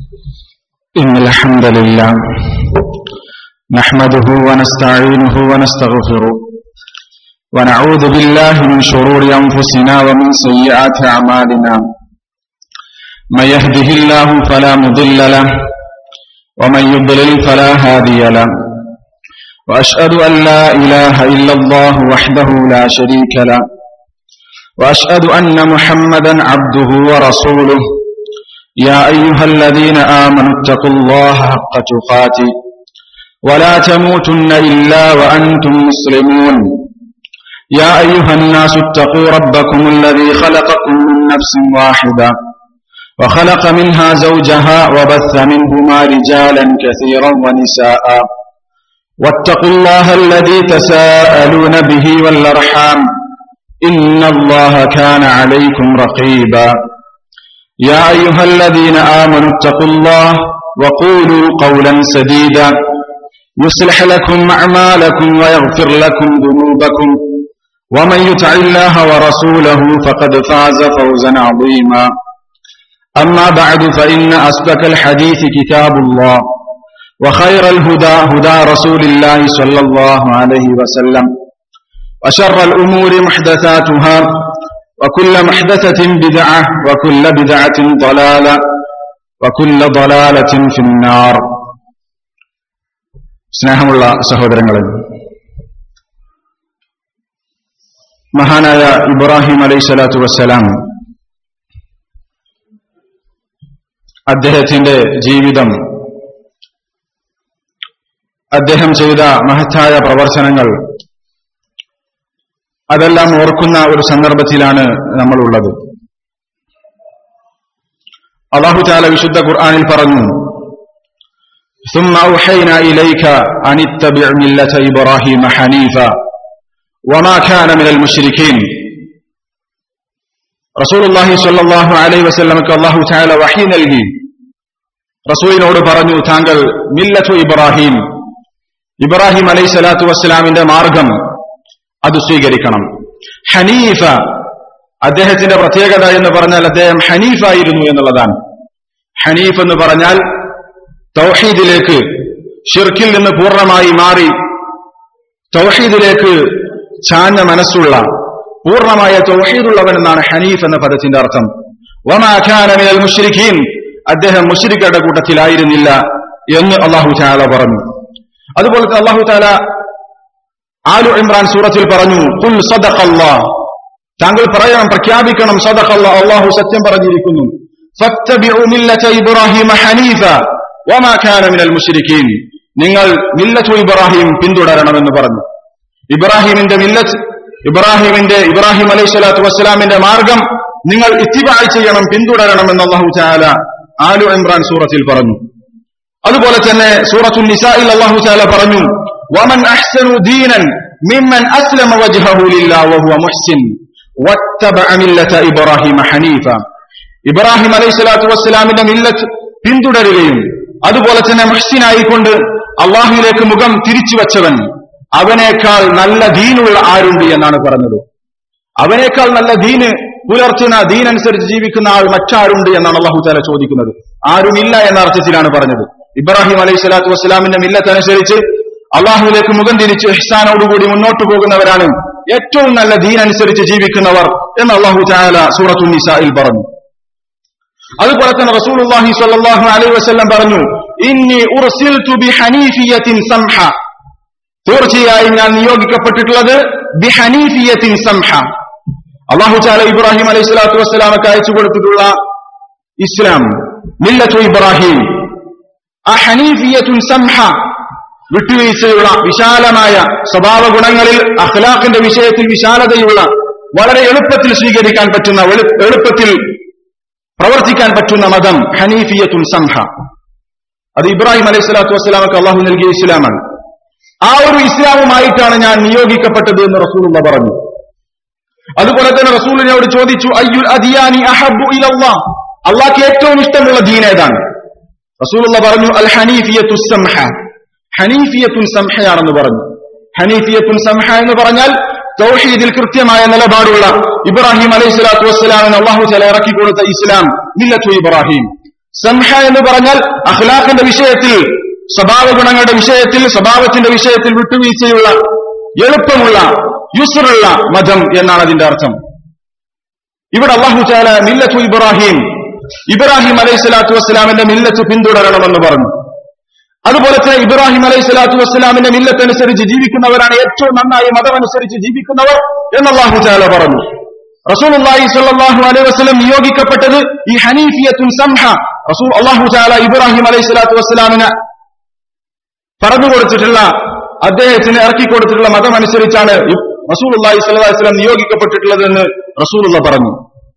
إن الحمد لله نحمده ونستعينه ونستغفره ونعوذ بالله من شرور أنفسنا ومن سيئات أعمالنا من يهده الله فلا مضل له ومن يضلل فلا هادي له وأشهد أن لا إله إلا الله وحده لا شريك له وأشهد أن محمدا عبده ورسوله يا أيها الذين آمنوا اتقوا الله حق تقاته ولا تموتن إلا وأنتم مسلمون يا أيها الناس اتقوا ربكم الذي خلقكم من نفس واحدة وخلق منها زوجها وبث منهما رجالا كثيرا ونساء واتقوا الله الذي تساءلون به والأرحام إن الله كان عليكم رقيبا يا أيها الذين آمنوا اتقوا الله وقولوا قولا سديدا يصلح لكم أعمالكم ويغفر لكم ذنوبكم ومن يطع الله ورسوله فقد فاز فوزا عظيما أما بعد فإن أصدق الحديث كتاب الله وخير الهدى هدى رسول الله صلى الله عليه وسلم وشر الأمور محدثاتها وكل محدثة بدعة وكل بدعة ضلالة وكل ضلالة في النار സ്നേഹമുള്ള സഹോദരങ്ങളെ മഹാനായ ഇബ്രാഹിം അലൈഹി സ്വലാത്തു വസ്സലാം അദ്ദേഹത്തിന്റെ ജീവിതം അദ്ദേഹം ചെയ്ത മഹത്തായ പ്രവർത്തനങ്ങൾ അതെല്ലാം ഓർക്കുന്ന ഒരു സന്ദർഭത്തിലാണ് നമ്മൾ ഉള്ളത് അള്ളാഹു താല വിശുദ്ധ ഖുർആാനിൽ പറഞ്ഞു ثم أوحينا إليك أن اتبع ملة إبراهيم حنيفا وما كان من المشركين റസൂൽ അള്ളാഹി സ്വല്ലാഹു അലൈഹി വസ്ലമക്ക് അള്ളാഹു ചായാല വഹി നൽകി റസൂലിനോട് പറഞ്ഞു താങ്കൾ മില്ലത്തു ഇബ്രാഹിം ഇബ്രാഹിം അലൈഹി സ്വലാത്തു വസ്സലാമിന്റെ മാർഗം അത് സ്വീകരിക്കണം ഹനീഫ അദ്ദേഹത്തിന്റെ പ്രത്യേകത എന്ന് പറഞ്ഞാൽ അദ്ദേഹം ഹനീഫായിരുന്നു എന്നുള്ളതാണ് ഹനീഫ് എന്ന് പറഞ്ഞാൽ തൗഹീദിലേക്ക് ഷിർക്കിൽ നിന്ന് പൂർണ്ണമായി മാറി തൗഹീദിലേക്ക് ചാഞ്ഞ മനസ്സുള്ള പൂർണ്ണമായ തൗഹീദുള്ളവൻ എന്നാണ് ഹനീഫ് എന്ന പദത്തിന്റെ അർത്ഥം വമാഖാനമിനൽ മുഷ്രിഖീൻ അദ്ദേഹം മുഷ്രിഖയുടെ കൂട്ടത്തിലായിരുന്നില്ല എന്ന് അള്ളാഹു ചാല പറഞ്ഞു അതുപോലെ തന്നെ അള്ളാഹു ചാല ആലു ഇമ്രാൻ സൂറത്തിൽ പറഞ്ഞു കുൽ സദഖല്ലാ താങ്കൾ പറയണം പ്രഖ്യാപിക്കണം സദഖല്ല അള്ളാഹു സത്യം പറഞ്ഞിരിക്കുന്നു ഫത്തബിഉ മില്ലത ഇബ്രാഹിം ഹനീഫ വമാ കാന മിനൽ മുശ്രിക്കീൻ നിങ്ങൾ മില്ലത്തു ഇബ്രാഹിം പിന്തുടരണമെന്ന് പറഞ്ഞു ഇബ്രാഹിമിന്റെ മില്ലത്ത് ഇബ്രാഹിമിന്റെ ഇബ്രാഹിം അലൈഹി സ്വലാത്തു വസ്സലാമിന്റെ മാർഗം നിങ്ങൾ ഇത്തിബായ് ചെയ്യണം പിന്തുടരണമെന്ന് അള്ളാഹു ചാല ആലു ഇമ്രാൻ സൂറത്തിൽ പറഞ്ഞു അതുപോലെ തന്നെ സൂറത്തുൽ നിസായിൽ അള്ളാഹു ചാല പറഞ്ഞു വമൻ അഹ്സനു ദീനൻ മിമ്മൻ അസ്ലമ വജ്ഹഹു ലില്ലാഹി വഹുവ മുഹ്സിൻ വത്തബഅ മില്ലത ഇബ്രാഹിം ഹനീഫ ഇബ്രാഹിം അലൈഹി സ്വലാത്തു വസ്സലാമിന്റെ മില്ലത്ത് പിന്തുടരുകയും അതുപോലെ തന്നെ മുഹ്സിനായിക്കൊണ്ട് അള്ളാഹുവിലേക്ക് മുഖം തിരിച്ചു വച്ചവൻ അവനേക്കാൾ നല്ല ദീനുള്ള ആരുണ്ട് എന്നാണ് പറഞ്ഞത് അവനേക്കാൾ നല്ല ദീന് പുലർത്തുന്ന ദീനനുസരിച്ച് ജീവിക്കുന്ന ആൾ മറ്റാരുണ്ട് എന്നാണ് അള്ളാഹു താല ചോദിക്കുന്നത് ആരുമില്ല എന്ന അർത്ഥത്തിലാണ് പറഞ്ഞത് ഇബ്രാഹിം അലൈഹി സ്വലാത്തു വസ്സലാമിന്റെ മില്ലത്തനുസരിച്ച് അള്ളാഹുവിലേക്ക് മുഖം തിരിച്ച് ഇഹ്സാനോടുകൂടി മുന്നോട്ട് പോകുന്നവരാണ് ഏറ്റവും നല്ല ദീനനുസരിച്ച് ജീവിക്കുന്നവർ എന്ന് അള്ളാഹു താല സൂറത്തു നിസായിൽ പറഞ്ഞു അതുപോലെ തന്നെ റസൂലുള്ളാഹി സ്വല്ലല്ലാഹു അലൈഹി വസല്ലം പറഞ്ഞു ഇന്നി ഉർസിൽതു ബിഹനീഫിയത്തിൻ സംഹ തീർച്ചയായും ഞാൻ നിയോഗിക്കപ്പെട്ടിട്ടുള്ളത് ബിഹനീഫിയത്തിൻ സംഹ അള്ളാഹു ചാല ഇബ്രാഹിം അലൈഹി സ്വലാത്തു വസ്സലാമക്ക് അയച്ചു കൊടുത്തിട്ടുള്ള ഇസ്ലാം മില്ലത്തു ഇബ്രാഹിം ആ ഹനീഫിയത്തുൻ സംഹ വിട്ടുവീഴ്ചയുള്ള വിശാലമായ സ്വഭാവ ഗുണങ്ങളിൽ അഖ്ലാഖിന്റെ വിഷയത്തിൽ വിശാലതയുള്ള വളരെ എളുപ്പത്തിൽ സ്വീകരിക്കാൻ പറ്റുന്ന എളുപ്പത്തിൽ പ്രവർത്തിക്കാൻ പറ്റുന്ന മതം ഹനീഫിയത്തുൻ സംഹ അത് ഇബ്രാഹിം അലൈഹി സ്വലാത്തു വസ്സലാമക്ക് അള്ളാഹു നൽകിയ ഇസ്ലാമാണ് ആ ഒരു ഇസ്ലാമുമായിട്ടാണ് ഞാൻ നിയോഗിക്കപ്പെട്ടത് എന്ന് റസൂലുള്ള പറഞ്ഞു അതുപോലെ തന്നെ റസൂലിനോട് ചോദിച്ചു അയ്യുൽ അദിയാനി അഹബു ഇലല്ലാ അള്ളാഹ്ക്ക് ഏറ്റവും ഇഷ്ടമുള്ള ദീൻ ഏതാണ് റസൂലുള്ള പറഞ്ഞു അൽ ഹനീഫിയത്തു സംഹ ഹനീഫിയത്തുൻ സംഹയാണെന്ന് പറഞ്ഞു ഹനീഫിയത്തുൻ സംഹ എന്ന് പറഞ്ഞാൽ തൗഹീദിൽ കൃത്യമായ നിലപാടുള്ള ഇബ്രാഹിം അലൈഹി സ്വലാത്തു വസ്സലാമിന് അള്ളാഹു ചില ഇറക്കി കൊടുത്ത ഇസ്ലാം മില്ലത്തു ഇബ്രാഹിം സംഹ എന്ന് പറഞ്ഞാൽ അഖ്ലാഖിന്റെ വിഷയത്തിൽ സ്വഭാവ ഗുണങ്ങളുടെ വിഷയത്തിൽ സ്വഭാവത്തിന്റെ വിഷയത്തിൽ വിട്ടുവീഴ്ചയുള്ള എളുപ്പമുള്ള യുസറുള്ള മതം എന്നാണ് അതിന്റെ അർത്ഥം ഇവിടെ അള്ളാഹു ചാല മില്ലത്തു ഇബ്രാഹിം ഇബ്രാഹിം അലൈഹി സ്വലാത്തു വസ്സലാമിന്റെ മില്ലത്ത് പിന്തുടരണമെന്ന് പറഞ്ഞു അതുപോലെ തന്നെ ഇബ്രാഹിം അലൈഹി സ്വലാത്തു വസ്സലാമിന്റെ മില്ലത്തനുസരിച്ച് ജീവിക്കുന്നവരാണ് ഏറ്റവും നന്നായി മതമനുസരിച്ച് ജീവിക്കുന്നവർ എന്ന് അള്ളാഹു ചാല പറഞ്ഞു റസൂലുള്ളാഹി സ്വല്ലല്ലാഹു അലൈഹി വസല്ലം നിയോഗിക്കപ്പെട്ടത് ഈ ഹനീഫിയത്തുൻ സംഹ റസൂൽ അള്ളാഹു ചാല ഇബ്രാഹിം അലൈഹി സ്വലാത്തു വസ്സലാമിന് പറഞ്ഞു കൊടുത്തിട്ടുള്ള അദ്ദേഹത്തിന് ഇറക്കി കൊടുത്തിട്ടുള്ള മതം അനുസരിച്ചാണ് റസൂൽ അള്ളാഹി സ്വല്ലല്ലാഹു അലൈഹി വസല്ലം നിയോഗിക്കപ്പെട്ടിട്ടുള്ളത് എന്ന് റസൂലുള്ള പറഞ്ഞു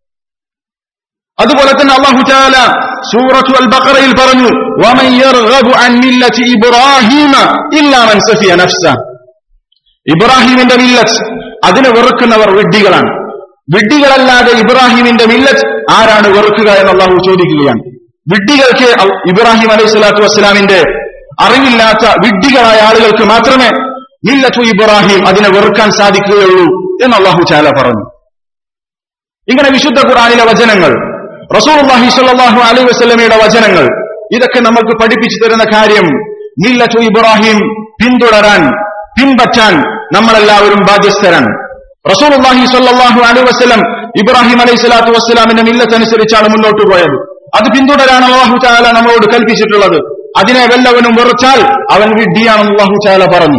അതുപോലെ തന്നെ അള്ളാഹു ചാല സൂറത്തു അൽ ബഖറയിൽ പറഞ്ഞു വമൻ യർഗബു അൻ മില്ലത്തി ഇബ്രാഹീമ ഇല്ലാ മൻ സഫിയ നഫ്സ ഇബ്രാഹിമിന്റെ മില്ലത്ത് അതിനെ വെറുക്കുന്നവർ വിഡ്ഢികളാണ് വിഡ്ഢികളല്ലാതെ ഇബ്രാഹിമിന്റെ മില്ലത്ത് ആരാണ് വെറുക്കുക എന്ന് അള്ളാഹു ചോദിക്കുകയാണ് വിഡ്ഢികൾക്ക് അൽ- ഇബ്രാഹിം അലൈഹി സ്വലാത്തു വസ്സലാമിന്റെ അറിവില്ലാത്ത വിഡ്ഢികളായ ആളുകൾക്ക് മാത്രമേ മില്ലത്തു ഇബ്രാഹിം അതിനെ വെറുക്കാൻ സാധിക്കുകയുള്ളൂ എന്ന് അള്ളാഹു ചാല പറഞ്ഞു ഇങ്ങനെ വിശുദ്ധ ഖുറാനിലെ വചനങ്ങൾ റസൂലുള്ളാഹി സ്വല്ലല്ലാഹു അലൈഹി വസല്ലമയുടെ വചനങ്ങൾ ഇതൊക്കെ നമുക്ക് പഠിപ്പിച്ചു തരുന്ന കാര്യം മില്ലത്തു ഇബ്രാഹിം പിന്തുടരാൻ പിൻപറ്റാൻ നമ്മളെല്ലാവരും ബാധ്യസ്ഥരാണ് റസൂലുള്ളാഹി സ്വല്ലല്ലാഹു അലൈഹി വസല്ലം ഇബ്രാഹിം അലൈഹി സ്വലാത്തു വസ്സലാമിന്റെ മില്ലത്തനുസരിച്ചാണ് മുന്നോട്ട് പോയത് അത് പിന്തുടരാൻ അള്ളാഹു ചാല നമ്മളോട് കൽപ്പിച്ചിട്ടുള്ളത് അതിനെ വല്ലവനും വെറുച്ചാൽ അവൻ വിഡ്ഢിയാണെന്ന് അള്ളാഹു ചാല പറഞ്ഞു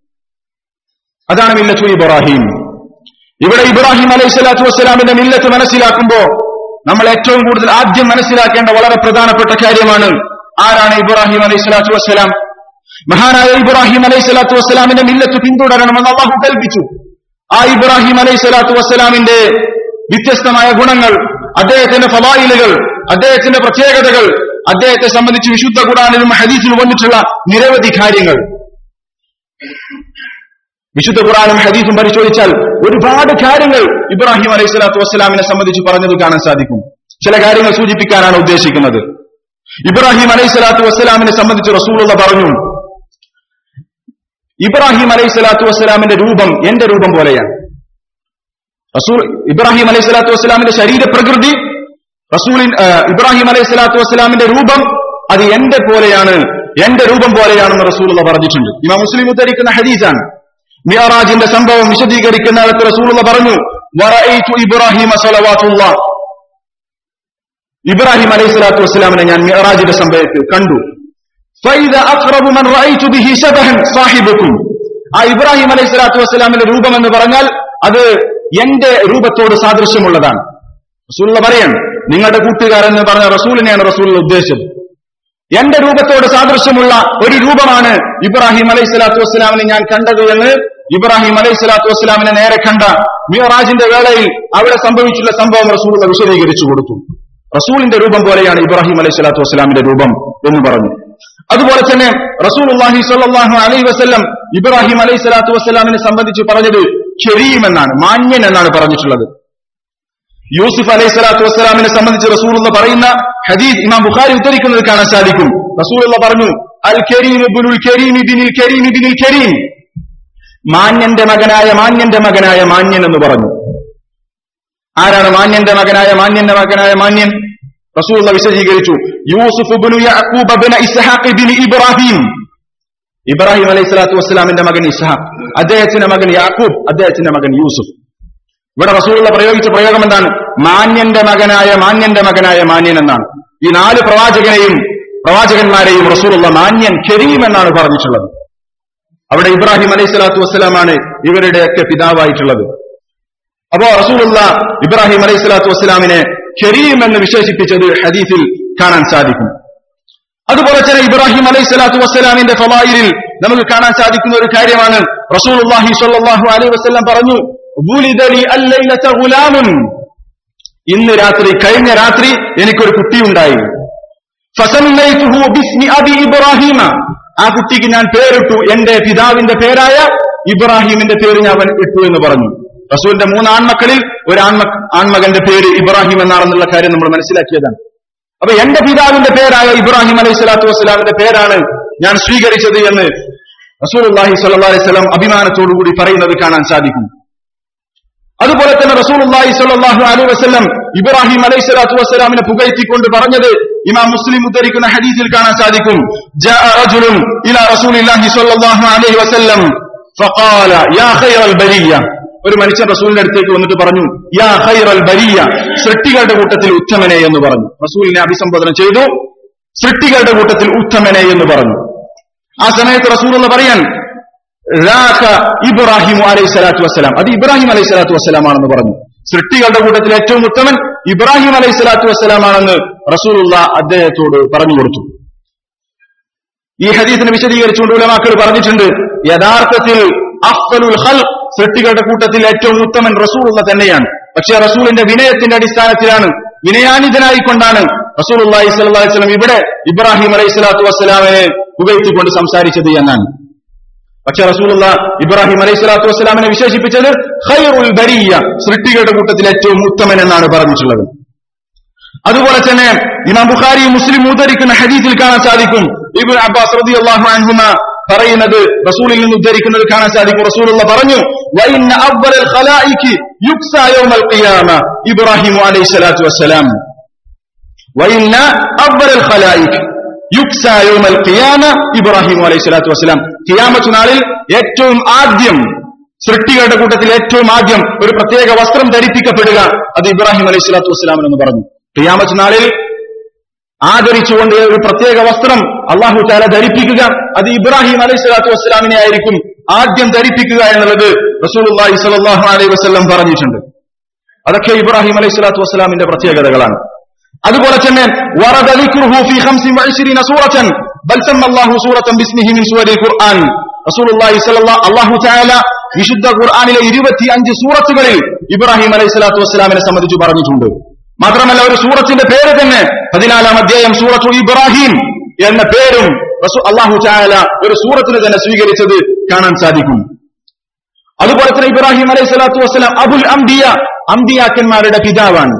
അതാണ് മില്ലത്തു ഇബ്രാഹിം ഇവിടെ ഇബ്രാഹിം അലൈഹി സ്വലാത്തു വസ്സലാമിന്റെ മില്ലത്ത് മനസ്സിലാക്കുമ്പോ നമ്മൾ ഏറ്റവും കൂടുതൽ ആദ്യം മനസ്സിലാക്കേണ്ട വളരെ പ്രധാനപ്പെട്ട കാര്യമാണ് ആരാണ് ഇബ്രാഹിം അലൈഹി സ്വലാത്തു വസ്സലാം മഹാനായ ഇബ്രാഹിം അലൈഹി സ്വലാത്തു വസ്സലാമിന്റെ മില്ലത്ത് പിന്തുടരണമെന്ന് അള്ളാഹു കൽപ്പിച്ചു ആ ഇബ്രാഹിം അലൈഹി സ്വലാത്തു വസ്സലാമിന്റെ വ്യത്യസ്തമായ ഗുണങ്ങൾ അദ്ദേഹത്തിന്റെ ഫലായിലുകൾ അദ്ദേഹത്തിന്റെ പ്രത്യേകതകൾ അദ്ദേഹത്തെ സംബന്ധിച്ച് വിശുദ്ധ ഖുറാനിലും ഹദീസിലും വന്നിട്ടുള്ള നിരവധി കാര്യങ്ങൾ വിശുദ്ധ ഖുറാനും ഹദീസും പരിശോധിച്ചാൽ ഒരുപാട് കാര്യങ്ങൾ ഇബ്രാഹിം അലൈഹി സ്വലാത്തു വസ്സലാമിനെ സംബന്ധിച്ച് പറഞ്ഞത് കാണാൻ സാധിക്കും ചില കാര്യങ്ങൾ സൂചിപ്പിക്കാനാണ് ഉദ്ദേശിക്കുന്നത് ഇബ്രാഹിം അലൈഹി സ്വലാത്തു വസ്സലാമിനെ സംബന്ധിച്ച് റസൂലുള്ള പറഞ്ഞു ഇബ്രാഹിം അലൈഹി സ്വലാത്തു വസ്സലാമിന്റെ രൂപം എന്റെ രൂപം പോലെയാണ് റസൂൽ ഇബ്രാഹിം അലൈഹി സ്വലാത്തു വസ്സലാമിന്റെ ശരീരപ്രകൃതി റസൂലിൻ ആ, ഇബ്രാഹിം അലൈഹി സ്വലാത്തു വസ്സലാമിന്റെ രൂപം അത് എന്റെ പോലെയാണ് എന്റെ രൂപം പോലെയാണെന്ന് റസൂലുള്ള പറഞ്ഞിട്ടുണ്ട് ഇമാ മുസ്ലിം ഉദ്ധരിക്കുന്ന ഹദീസാണ് മിയറാജിന്റെ സംഭവം വിശദീകരിക്കുന്നിടത്ത് റസൂലുള്ള പറഞ്ഞു വറഅയ്തു ഇബ്രാഹിമ സലവാത്തുള്ള ഇബ്രാഹിം അലൈഹി സ്വലാത്തു വസ്സലാമിനെ ഞാൻ മിയറാജിന്റെ സംഭവത്തിൽ കണ്ടു فإذا أقرب من رأيت به شبها صاحبكم ആ ഇബ്രാഹിം അലൈഹി സ്വലാത്തു വസ്സലാമിന്റെ രൂപം എന്ന് പറഞ്ഞാൽ അത് എന്റെ രൂപത്തോട് സാദൃശ്യമുള്ളതാണ് റസൂലുള്ള പറയാണ് നിങ്ങളുടെ കൂട്ടുകാരൻ എന്ന് പറഞ്ഞ റസൂലിനെയാണ് റസൂലുള്ള ഉദ്ദേശിച്ചത് എന്റെ രൂപത്തോട് സാദൃശ്യമുള്ള ഒരു രൂപമാണ് ഇബ്രാഹിം അലൈഹി സ്വലാത്തു വസ്സലാമിനെ ഞാൻ കണ്ടത് എന്ന് ഇബ്രാഹിം അലൈഹി സ്വലാത്തു വസ്സലാമിനെ നേരെ കണ്ട മിയറാജിന്റെ വേളയിൽ അവിടെ സംഭവിച്ചുള്ള സംഭവം റസൂലുള്ള വിശദീകരിച്ചു കൊടുത്തു റസൂലിന്റെ രൂപം പോലെയാണ് ഇബ്രാഹിം അലൈഹി സ്വലാത്തു വസ്സലാമിന്റെ രൂപം എന്ന് പറഞ്ഞു അതുപോലെ തന്നെ റസൂലുള്ളാഹി സ്വല്ലല്ലാഹു അലൈഹി വസല്ലം ഇബ്രാഹിം അലൈഹി സ്വലാത്തു വസ്സലാമിനെ സംബന്ധിച്ച് പറഞ്ഞത് ഷെരീം എന്നാണ് മാന്യൻ എന്നാണ് പറഞ്ഞിട്ടുള്ളത് യൂസുഫ് അലൈഹി സ്വലാത്തു വസ്സലാമിനെ സംബന്ധിച്ച് റസൂലുള്ള പറയുന്ന ഹദീസ് ഇമാം ബുഖാരി ഉദ്ധരിക്കുന്നത് കാണാൻ സാധിക്കും റസൂലുള്ള പറഞ്ഞു അൽ കരീം ഇബ്നുൽ കരീം ഇബ്നുൽ കരീം ഇബ്നുൽ കരീം മാന്യന്റെ മകനായ മാന്യന്റെ മകനായ മാന്യൻ എന്ന് പറഞ്ഞു ആരാണ് മാന്യന്റെ മകനായ മാന്യന്റെ മകനായ മാന്യൻ റസൂലുള്ള വിശദീകരിച്ചു യൂസുഫ് ഇബ്നു യഅഖൂബ് ഇബ്നു ഇസ്ഹാഖ് ഇബ്നു ഇബ്രാഹിം ഇബ്രാഹിം അലൈഹി സ്വലാത്തു വസ്സലാമിന്റെ മകൻ ഇസ്ഹാഖ് അദ്ദേഹത്തിന്റെ മകൻ യാക്കൂബ് അദ്ദേഹത്തിന്റെ മകൻ യൂസുഫ് ഇവിടെ റസൂലുള്ള പ്രയോഗിച്ച പ്രയോഗം എന്താണ് മാന്യന്റെ മകനായ മാന്യന്റെ മകനായ മാന്യൻ എന്നാണ് ഈ നാല് പ്രവാചകനെയും പ്രവാചകന്മാരെയും റസൂലുള്ള മാന്യൻ കരീം എന്നാണ് പറഞ്ഞിട്ടുള്ളത് അവിടെ ഇബ്രാഹിം അലൈഹി സ്വലാത്തു വസ്സലാമാണ് ഇവരുടെയൊക്കെ പിതാവായിട്ടുള്ളത് അപ്പോ റസൂലുള്ള ഇബ്രാഹിം അലൈഹി സ്വലാത്തു വസ്സലാമിനെ കരീം എന്ന് വിശേഷിപ്പിച്ചത് ഹദീസിൽ കാണാൻ സാധിക്കും അതുപോലെ തന്നെ ഇബ്രാഹിം അലൈഹി സ്വലാത്തു വസ്സലാമിന്റെ ഫലായിലിൽ നമുക്ക് കാണാൻ സാധിക്കുന്ന ഒരു കാര്യമാണ് റസൂലുള്ളാഹി സ്വല്ലല്ലാഹു അലൈഹി വസല്ലം പറഞ്ഞു "വുലിദ ലി അല്ലൈലത ഗുലാമുൻ." ഇന്ന് രാത്രി കഴിഞ്ഞ രാത്രി എനിക്കൊരു കുട്ടിയുണ്ടായി ഫസമ്മൈതുഹു ബിസ്മി അബി ഇബ്രാഹിമ ആ കുട്ടിക്ക് ഞാൻ പേരിട്ടു എന്റെ പിതാവിന്റെ പേരായ ഇബ്രാഹിമിന്റെ പേര് ഞാൻ അവൻ ഇട്ടു എന്ന് പറഞ്ഞു റസൂലിന്റെ മൂന്ന് ആൺമക്കളിൽ ഒരു ആൺമ ആൺമകന്റെ പേര് ഇബ്രാഹിം എന്നാണെന്നുള്ള കാര്യം നമ്മൾ മനസ്സിലാക്കിയതാണ് അപ്പൊ എന്റെ പിതാവിന്റെ പേരായ ഇബ്രാഹിം അലൈഹി സ്വലാത്തു വസ്സലാമിന്റെ പേരാണ് ഞാൻ സ്വീകരിച്ചത് എന്ന് റസൂലുള്ളാഹി സ്വല്ലല്ലാഹി അലൈഹി വസല്ലം അഭിമാനത്തോടുകൂടി പറയുന്നത് കാണാൻ സാധിക്കും അതുപോലെ തന്നെ റസൂലുള്ളാഹി സ്വല്ലല്ലാഹു അലൈഹി വസല്ലം ഇബ്രാഹിം അലൈഹി സ്വലാത്തു വസ്സലാമിനെ പുകഴ്ത്തിക്കൊണ്ട് പറഞ്ഞത് ഇമാം മുസ്ലിം ഉദ്ധരിക്കുന്ന ഹദീസിൽ കാണാൻ സാധിക്കും ജാഅ റജുലുൻ ഇലാ റസൂലില്ലാഹി സ്വല്ലല്ലാഹു അലൈഹി വസല്ലം ഫഖാല യാ ഖൈറൽ ബരിയ ഒരു മനുഷ്യൻ റസൂലിന്റെ അടുത്തേക്ക് വന്നിട്ട് പറഞ്ഞു യാ ഖൈറൽ ബരിയ സൃഷ്ടികളുടെ കൂട്ടത്തിൽ ഉത്തമനെ എന്ന് പറഞ്ഞു റസൂലിനെ അഭിസംബോധന ചെയ്തു സൃഷ്ടികളുടെ കൂട്ടത്തിൽ ഉത്തമനെ എന്ന് പറഞ്ഞു ആ സമയത്ത് റസൂൽ എന്ന് പറയാൻ റാഖ ഇബ്രാഹിം അലൈഹി സ്വലാത്തു വസ്സലാം അത് ഇബ്രാഹിം അലൈഹി സ്വലാത്തു വസ്സലാമാണെന്ന് പറഞ്ഞു സൃഷ്ടികളുടെ കൂട്ടത്തിൽ ഏറ്റവും ഉത്തമൻ ഇബ്രാഹിം അലൈഹി സ്വലാത്തു വസ്സലാമാണെന്ന് റസൂലുള്ള അദ്ദേഹത്തോട് പറഞ്ഞു കൊടുത്തു ഈ ഹദീസിനെ വിശദീകരിച്ചുകൊണ്ട് ഉലമാക്കൾ പറഞ്ഞിട്ടുണ്ട് യഥാർത്ഥത്തിൽ അഫ്സലുൽ ഖൽ സൃഷ്ടികളുടെ കൂട്ടത്തിൽ ഏറ്റവും ഉത്തമൻ റസൂലുള്ള തന്നെയാണ് പക്ഷേ റസൂലിന്റെ വിനയത്തിന്റെ അടിസ്ഥാനത്തിലാണ് വിനയാനിതനായിക്കൊണ്ടാണ് റസൂൽ അള്ളാഹി സ്വല്ലല്ലാഹി അലൈഹി വസല്ലം ഇവിടെ ഇബ്രാഹിം അലൈഹി സ്വലാത്തു വസ്സലാമിനെ പുകഴ്ത്തിക്കൊണ്ട് സംസാരിച്ചത് എന്നാണ് പക്ഷെ റസൂലുള്ള ഇബ്രാഹിം അലൈഹി സ്വലാത്തു വസ്സലാമിനെ വിശേഷിപ്പിച്ചത് ഖൈറുൽ ബരിയ സൃഷ്ടികളുടെ കൂട്ടത്തിൽ ഏറ്റവും ഉത്തമൻ എന്നാണ് പറഞ്ഞിട്ടുള്ളത് അതുപോലെ തന്നെ ഇമാം ബുഖാരി മുസ്ലിം ഉദ്ധരിക്കുന്ന ഹദീസിൽ കാണാൻ സാധിക്കും ഇബ്നു അബ്ബാസ് റളിയല്ലാഹു അൻഹുമ പറയുന്നത് റസൂലിൽ നിന്ന് ഉദ്ധരിക്കുന്നത് കാണാൻ സാധിക്കും റസൂലുള്ള പറഞ്ഞു വഇന്ന അവ്വലൽ ഖലായികി യുക്സാ യൗമൽ ഖിയാമ ഇബ്രാഹിം അലൈഹി സ്വലാത്തു വസ്സലാം വഇന്ന അവ്വലൽ ഖലായിക് യുക്സാ യൗമൽ ഖിയാമ ഇബ്രാഹിം അലൈഹി സ്വലാത്തു വസ്സലാം ഖിയാമത്ത് നാളിൽ ഏറ്റവും ആദ്യം സൃഷ്ടികളുടെ കൂട്ടത്തിൽ ഏറ്റവും ആദ്യം ഒരു പ്രത്യേക വസ്ത്രം ധരിപ്പിക്കപ്പെടുക അത് ഇബ്രാഹിം അലൈഹി സ്വലാത്തു വസ്സലാമിനെന്ന് പറഞ്ഞു ഖിയാമത്ത് നാളിൽ ആദരിച്ചുകൊണ്ട് ഒരു പ്രത്യേക വസ്ത്രം അള്ളാഹു താല ധരിപ്പിക്കുക അത് ഇബ്രാഹിം അലൈഹി സ്വലാത്തു വസ്സലാമിനെ ആയിരിക്കും ആദ്യം ധരിപ്പിക്കുക എന്നുള്ളത് റസൂലുള്ളാഹി സ്വല്ലല്ലാഹു അലൈഹി വസല്ലം പറഞ്ഞിട്ടുണ്ട് അതൊക്കെ ഇബ്രാഹിം അലൈഹി സ്വലാത്തു വസ്സലാമിന്റെ പ്രത്യേകതകളാണ് അതുപോലെ തന്നെ വറദ ذكره في 25 سورة بل سمى الله سورة باسمه من سور القرآن റസൂലുള്ളാഹി സ്വല്ലല്ലാഹു അല്ലാഹു തആല വിശുദ്ധ ഖുർആനിലെ 25 സൂറത്തുകളിൽ ഇബ്രാഹിം അലൈഹി സ്വലാത്തു വസ്സലാമിനെ സംബന്ധിച്ച് പറഞ്ഞിട്ടുണ്ട് മാത്രമല്ല ഒരു സൂറത്തിന്റെ പേര് തന്നെ പതിനാലാം അധ്യായം സൂറത്തു ഇബ്രാഹിം എന്ന പേരും അള്ളാഹു ചായാല ഒരു സൂറത്തിന് തന്നെ സ്വീകരിച്ചത് കാണാൻ സാധിക്കും അതുപോലെ തന്നെ ഇബ്രാഹിം അലൈഹി സ്വലാത്തു വസ്സലാം അബുൽ അംബിയ അംബിയാക്കന്മാരുടെ പിതാവാണ്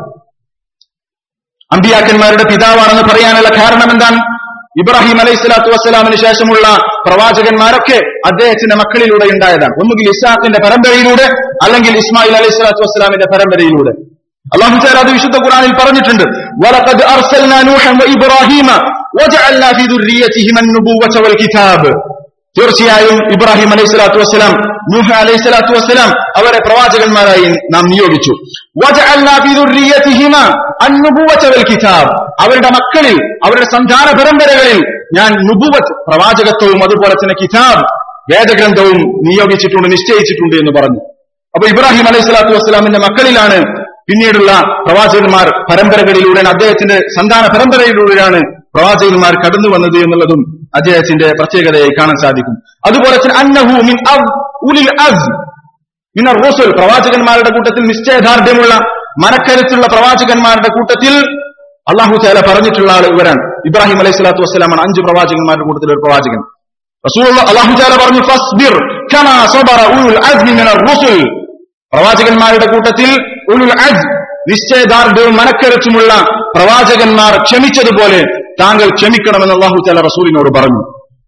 അംബിയാക്കന്മാരുടെ പിതാവാണെന്ന് പറയാനുള്ള കാരണം എന്താണ് ഇബ്രാഹിം അലൈഹി സ്വലാത്തു വസ്സലാമിന് ശേഷമുള്ള പ്രവാചകന്മാരൊക്കെ അദ്ദേഹത്തിന്റെ മക്കളിലൂടെ ഉണ്ടായതാണ് ഒന്നുകിൽ ഇസ്ഹാഖിന്റെ പരമ്പരയിലൂടെ അല്ലെങ്കിൽ ഇസ്മായിൽ അലൈഹി സ്വലാത്തു വസ്സലാമിന്റെ പരമ്പരയിലൂടെ അള്ളാഹു താല അത് വിശുദ്ധ ഖുർആനിൽ പറഞ്ഞിട്ടുണ്ട് വലഖദ് അർസൽനാ നൂഹൻ വഇബ്രാഹീമ വജഅൽനാ ഫീ ദുർരിയ്യതിഹിമ അൻ-നുബുവ്വത വൽ കിതാബ് തീർച്ചയായും ഇബ്രാഹിം അലൈഹി സ്വലാത്തു വസ്സലാം നൂഹ് അലൈഹി സ്വലാത്തു വസ്സലാം അവരെ പ്രവാചകന്മാരായി നാം നിയോഗിച്ചു വജഅൽനാ ഫീ ദുർരിയ്യതിഹിമ അൻ-നുബുവ്വത വൽ കിതാബ് അവരുടെ മക്കളിൽ അവരുടെ സന്താന പരമ്പരകളിൽ ഞാൻ നുബുവത്ത് പ്രവാചകത്വവും അതുപോലെ തന്നെ കിതാബ് വേദഗ്രന്ഥവും നിയോഗിച്ചിട്ടുണ്ട് നിശ്ചയിച്ചിട്ടുണ്ട് എന്ന് പറഞ്ഞു അപ്പൊ ഇബ്രാഹിം അലൈഹി സ്വലാത്തു വസ്സലാമിന്റെ മക്കളിലാണ് പിന്നീടുള്ള പ്രവാചകന്മാർ പരമ്പരകളിലൂടെ അദ്ദേഹത്തിന്റെ സന്താന പരമ്പരയിലൂടെയാണ് പ്രവാചകന്മാർ കടന്നു വന്നത് എന്നുള്ളതും അദ്ദേഹത്തിന്റെ പ്രത്യേകതയായി കാണാൻ സാധിക്കും അതുപോലെ തന്നെ അന്നഹു മിൻ ഉലിൽ അസ് മിനർ റസൂൽ പ്രവാചകന്മാരുടെ കൂട്ടത്തിൽ നിശ്ചയദാർഢ്യമുള്ള മനക്കരുത്തുള്ള പ്രവാചകന്മാരുടെ കൂട്ടത്തിൽ അള്ളാഹു ചാല പറഞ്ഞിട്ടുള്ള ആൾ ഇവരാണ് ഇബ്രാഹിം അലൈഹി സ്വലാത്തു വസ്സലാമാണ് അഞ്ച് പ്രവാചകന്മാരുടെ കൂട്ടത്തിൽ ഒരു പ്രവാചകൻ റസൂൽ അള്ളാഹു ചാല പറഞ്ഞു ഫസ്ബിർ കമാ സബറ ഉലുൽ അസ്മി മിനർ റസൂൽ പ്രവാചകന്മാരുടെ കൂട്ടത്തിൽ ഉലുൽ അജ് നിശ്ചയദാർഢ്യവും മനക്കരച്ചുമുള്ള പ്രവാചകന്മാർ ക്ഷമിച്ചതുപോലെ താങ്കൾ ക്ഷമിക്കണമെന്ന് അള്ളാഹു താല റസൂലിനോട് പറഞ്ഞു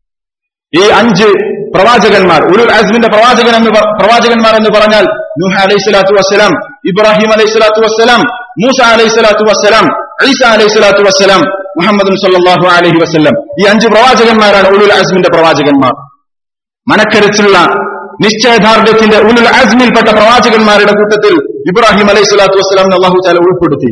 ഈ അഞ്ച് പ്രവാചകന്മാർ ഉലുൽ അസ്മിന്റെ പ്രവാചകൻ എന്ന് പ്രവാചകന്മാർ എന്ന് പറഞ്ഞാൽ നൂഹ അലൈഹി സ്വലാത്തു വസ്സലാം ഇബ്രാഹിം അലൈഹി സ്വലാത്തു വസ്സലാം മൂസ അലൈഹി സ്വലാത്തു വസ്സലാം ഈസ അലൈഹി സ്വലാത്തു വസ്സലാം മുഹമ്മദ് സല്ലാഹു അലൈഹി വസ്ലം ഈ അഞ്ച് പ്രവാചകന്മാരാണ് ഉലുൽ അസ്മിന്റെ പ്രവാചകന്മാർ മനക്കരച്ചുള്ള നിശ്ചയദാർഢ്യത്തിന്റെ ഉലുൽ അസ്മിൽപ്പെട്ട പ്രവാചകന്മാരുടെ കൂട്ടത്തിൽ ഇബ്രാഹിം അലൈഹി സ്വലാത്തു വസ്സലാം അള്ളാഹു താല ഉൾപ്പെടുത്തി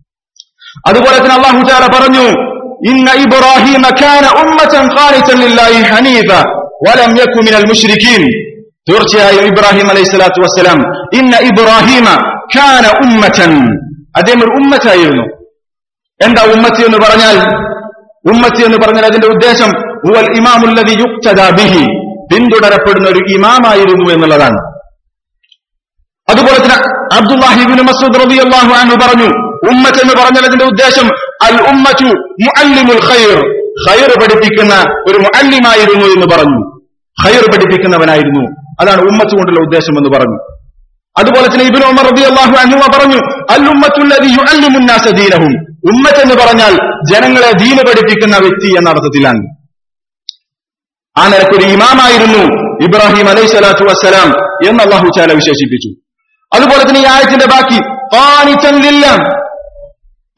അതുപോലെ തന്നെ അള്ളാഹു താല പറഞ്ഞു ഇന്ന ഇബ്രാഹിം കാന ഉമ്മതൻ ഖാനിതൻ ലില്ലാഹി ഹനീഫ വലം യകു മിനൽ മുശ്രിക്കീൻ തീർച്ചയായും ഇബ്രാഹിം അലൈഹി സ്വലാത്തു വസ്സലാം ഇന്ന ഇബ്രാഹിമ കാന ഉമ്മതൻ അദ്ദേഹം ഒരു ഉമ്മത്തായിരുന്നു എന്താ ഉമ്മത്തി എന്ന് പറഞ്ഞാൽ ഉമ്മത്തി എന്ന് പറഞ്ഞാൽ അതിന്റെ ഉദ്ദേശം ഹുവൽ ഇമാമുല്ലദി യുക്തദാ ബിഹി പിന്തുടരപ്പെടുന്ന ഒരു ഇമാമായിരുന്നു എന്നുള്ളതാണ് അതുപോലെ തന്നെ അബ്ദുല്ലാഹിബിൻ മസൂദ് റളിയല്ലാഹു അൻഹു പറഞ്ഞു ഉമ്മത്ത് എന്ന് പറഞ്ഞാൽ അതിന്റെ ഉദ്ദേശം അൽ ഉമ്മത്തു മുഅല്ലിമുൽ ഖൈർ ഖൈർ പഠിപ്പിക്കുന്ന ഒരു മുഅല്ലിമായിരുന്നു എന്ന് പറഞ്ഞു ഖൈർ പഠിപ്പിക്കുന്നവനായിരുന്നു അതാണ് ഉമ്മത്ത് കൊണ്ടുള്ള ഉദ്ദേശം എന്ന് പറഞ്ഞു അതുപോലെ തന്നെ ഇബ്നു ഉമർ റളിയല്ലാഹു അൻഹു പറഞ്ഞു അൽ ഉമ്മത്തുല്ലദി യുഅല്ലിമുൻ നാസ ദീനഹും ഉമ്മത്ത് എന്ന് പറഞ്ഞാൽ ജനങ്ങളെ ദീന പഠിപ്പിക്കുന്ന വ്യക്തി എന്ന അർത്ഥത്തിലാണ് ആ നിലക്കൊരു ഇമാമായിരുന്നു ഇബ്രാഹിം അലൈഹി സ്വലാത്തു വസ്സലാം എന്ന് അള്ളാഹു ചാല വിശേഷിപ്പിച്ചു അതുപോലെ തന്നെ ഈ ആയത്തിന്റെ ബാക്കി ഖാനിതൻ ലില്ലാഹ്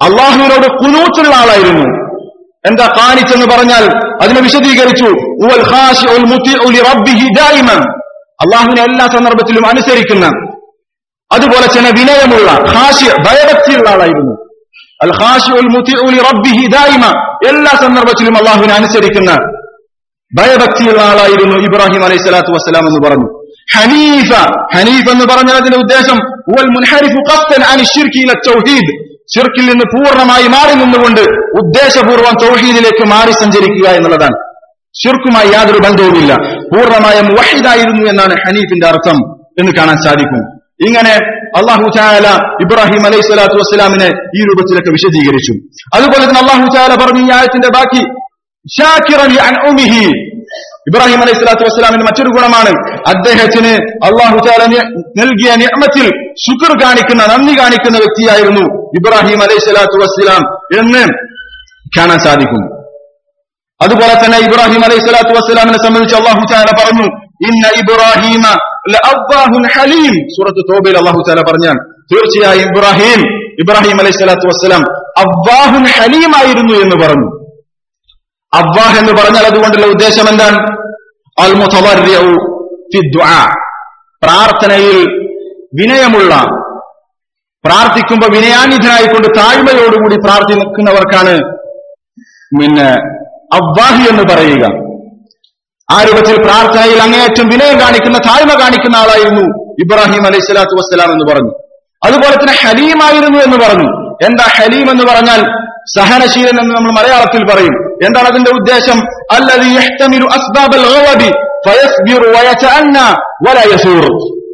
അള്ളാഹുവിനോട് കുനൂച്ചുള്ള ആളായിരുന്നു എന്താ കാണിച്ചെന്ന് പറഞ്ഞാൽ അതിനെ വിശദീകരിച്ചു ഉവൽ ഖാശിഉൽ മുതിഉ ലിറബ്ബിഹി ദായിമൻ അള്ളാഹുവിനെ എല്ലാ സന്ദർഭത്തിലും അനുസരിക്കുന്ന അതുപോലെ തന്നെ വിനയമുള്ള ഖാശി ഭയഭക്തിയുള്ള ആളായിരുന്നു അൽ ഖാശിഉൽ മുതിഉ ലിറബ്ബിഹി ദായിമ എല്ലാ സന്ദർഭത്തിലും അള്ളാഹുവിനെ അനുസരിക്കുന്ന ഭയഭക്തിയുള്ള ആളായിരുന്നു ഇബ്രാഹിം അലൈഹി സ്വലാത്തു വസ്സലാം എന്ന് പറഞ്ഞു ഹനീഫ ഹനീഫ് എന്ന് പറഞ്ഞാൽ അതിന്റെ ഉദ്ദേശം ഉവൽ മുൻഹരിഫു ഖസ്തൻ അനി ശിർക്കി ഇല തൗഹീദ് ഷിർക്കിൽ നിന്ന് പൂർണ്ണമായി മാറി നിന്നുകൊണ്ട് ഉദ്ദേശപൂർവ്വം തൗഹീദിലേക്ക് മാറി സഞ്ചരിക്കുക എന്നുള്ളതാണ് ഷിർക്കുമായി യാതൊരു ബന്ധവുമില്ല പൂർണ്ണമായ മുവഹിദായിരുന്നു എന്നാണ് ഹനീഫിന്റെ അർത്ഥം എന്ന് കാണാൻ സാധിക്കും ഇങ്ങനെ അള്ളാഹു ചായാല ഇബ്രാഹിം അലൈഹി സ്വലാത്തു വസ്സലാമിനെ ഈ രൂപത്തിലൊക്കെ വിശദീകരിച്ചു അതുപോലെ തന്നെ അള്ളാഹു ചായാല പറഞ്ഞു ഈ ആയത്തിന്റെ ബാക്കി ഷാക്കിറൻ ലിഅൻഉമിഹി. ഇബ്രാഹിം അലൈഹി സ്വലാത്തു വസ്സലാമിന്റെ മറ്റൊരു ഗുണമാണ് അദ്ദേഹത്തിന് അള്ളാഹു ചാല നൽകിയ നിഅമത്തിൽ ശുക്ർ കാണിക്കുന്ന നന്ദി കാണിക്കുന്ന വ്യക്തിയായിരുന്നു ഇബ്രാഹിം അലൈഹി സ്വലാത്തു വസ്സലാം എന്ന് കാണാൻ സാധിക്കും അതുപോലെ തന്നെ ഇബ്രാഹിം അലൈഹി സ്വലാത്തു വസ്സലാമിനെ സംബന്ധിച്ച് അള്ളാഹു ചാല പറഞ്ഞു ഇന്ന ഇബ്രാഹിമ ലഅവ്വാഹുൻ ഹലീം സൂറത്ത് തോബയിൽ അള്ളാഹു ചാല പറഞ്ഞാൽ തീർച്ചയായും ഇബ്രാഹിം ഇബ്രാഹിം അലൈഹി സ്വലാത്തു വസ്സലാം അവ്വാഹുൻ ഹലീമായിരുന്നു എന്ന് പറഞ്ഞു അവ്വാഹ് എന്ന് പറഞ്ഞാൽ അതുകൊണ്ടുള്ള ഉദ്ദേശം എന്താണ് അൽ മുതവർരിഉ ഫി ദുആ പ്രാർത്ഥനയിൽ വിനയമുള്ള പ്രാർത്ഥിക്കുമ്പോൾ വിനയാനിധനായിക്കൊണ്ട് താഴ്മയോടുകൂടി പ്രാർത്ഥിക്കുന്നവർക്കാണ് പിന്നെ അവ്വാഹി എന്ന് പറയുക ആ രൂപത്തിൽ പ്രാർത്ഥനയിൽ അങ്ങേയറ്റം വിനയം കാണിക്കുന്ന താഴ്മ കാണിക്കുന്ന ആളായിരുന്നു ഇബ്രാഹിം അലൈഹി സ്വലാത്തു വസ്സലാം എന്ന് പറഞ്ഞു അതുപോലെ തന്നെ ഹലീമായിരുന്നു എന്ന് പറഞ്ഞു എന്താ ഹലീം എന്ന് പറഞ്ഞാൽ സഹനശീലൻ എന്ന് നമ്മൾ മലയാളത്തിൽ പറയും എന്താണ് അതിന്റെ ഉദ്ദേശം അല്ലതി യഹ്തമിലു അസ്ബാബൽ ഗളബി ഫയസ്ബിറു വയതഅന്ന വലാ യസൂർ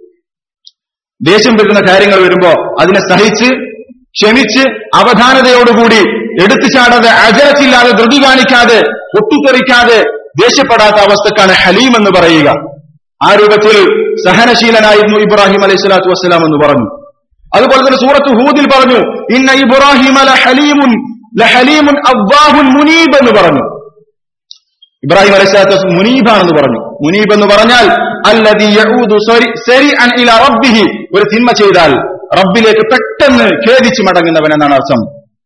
ദേഷ്യം വരുന്ന കാര്യങ്ങൾ വരുമ്പോ അതിനെ സഹിച്ച് ക്ഷമിച്ച് അവധാനതയോടുകൂടി എടുത്തു ചാടാതെ അജരത്തില്ലാതെ ധൃതി കാണിക്കാതെ പൊട്ടിത്തെറിക്കാതെ ദേഷ്യപ്പെടാത്ത അവസ്ഥക്കാണ് ഹലീം എന്ന് പറയുക ആ രൂപത്തിൽ സഹനശീലനായിരുന്നു ഇബ്രാഹിം അലൈഹി സ്വലാത്തു വസ്സലാം എന്ന് പറഞ്ഞു അതുപോലെ തന്നെ സൂറത്ത് ഹൂദിൽ പറഞ്ഞു ഇന്ന ഇബ്രാഹിം അല ഹലീമുൻ ലഹലീമുൻ അവ്വാഹുൻ മുനീബ് എന്ന് പറഞ്ഞു ഇബ്രാഹിം അലൈഹി സ്വലാത്തു വസ്സലാം മുനീബാണെന്ന് പറഞ്ഞു മുനീബ് എന്ന് പറഞ്ഞാൽ അല്ലദി യഊദു സരി- സരിഅൻ ഇലാ റബ്ബിഹി ഒരു തിന്മ ചെയ്താൽ റബ്ബിലേക്ക് പെട്ടെന്ന് ഖേദിച്ച് മടങ്ങുന്നവൻ എന്നാണ് അർത്ഥം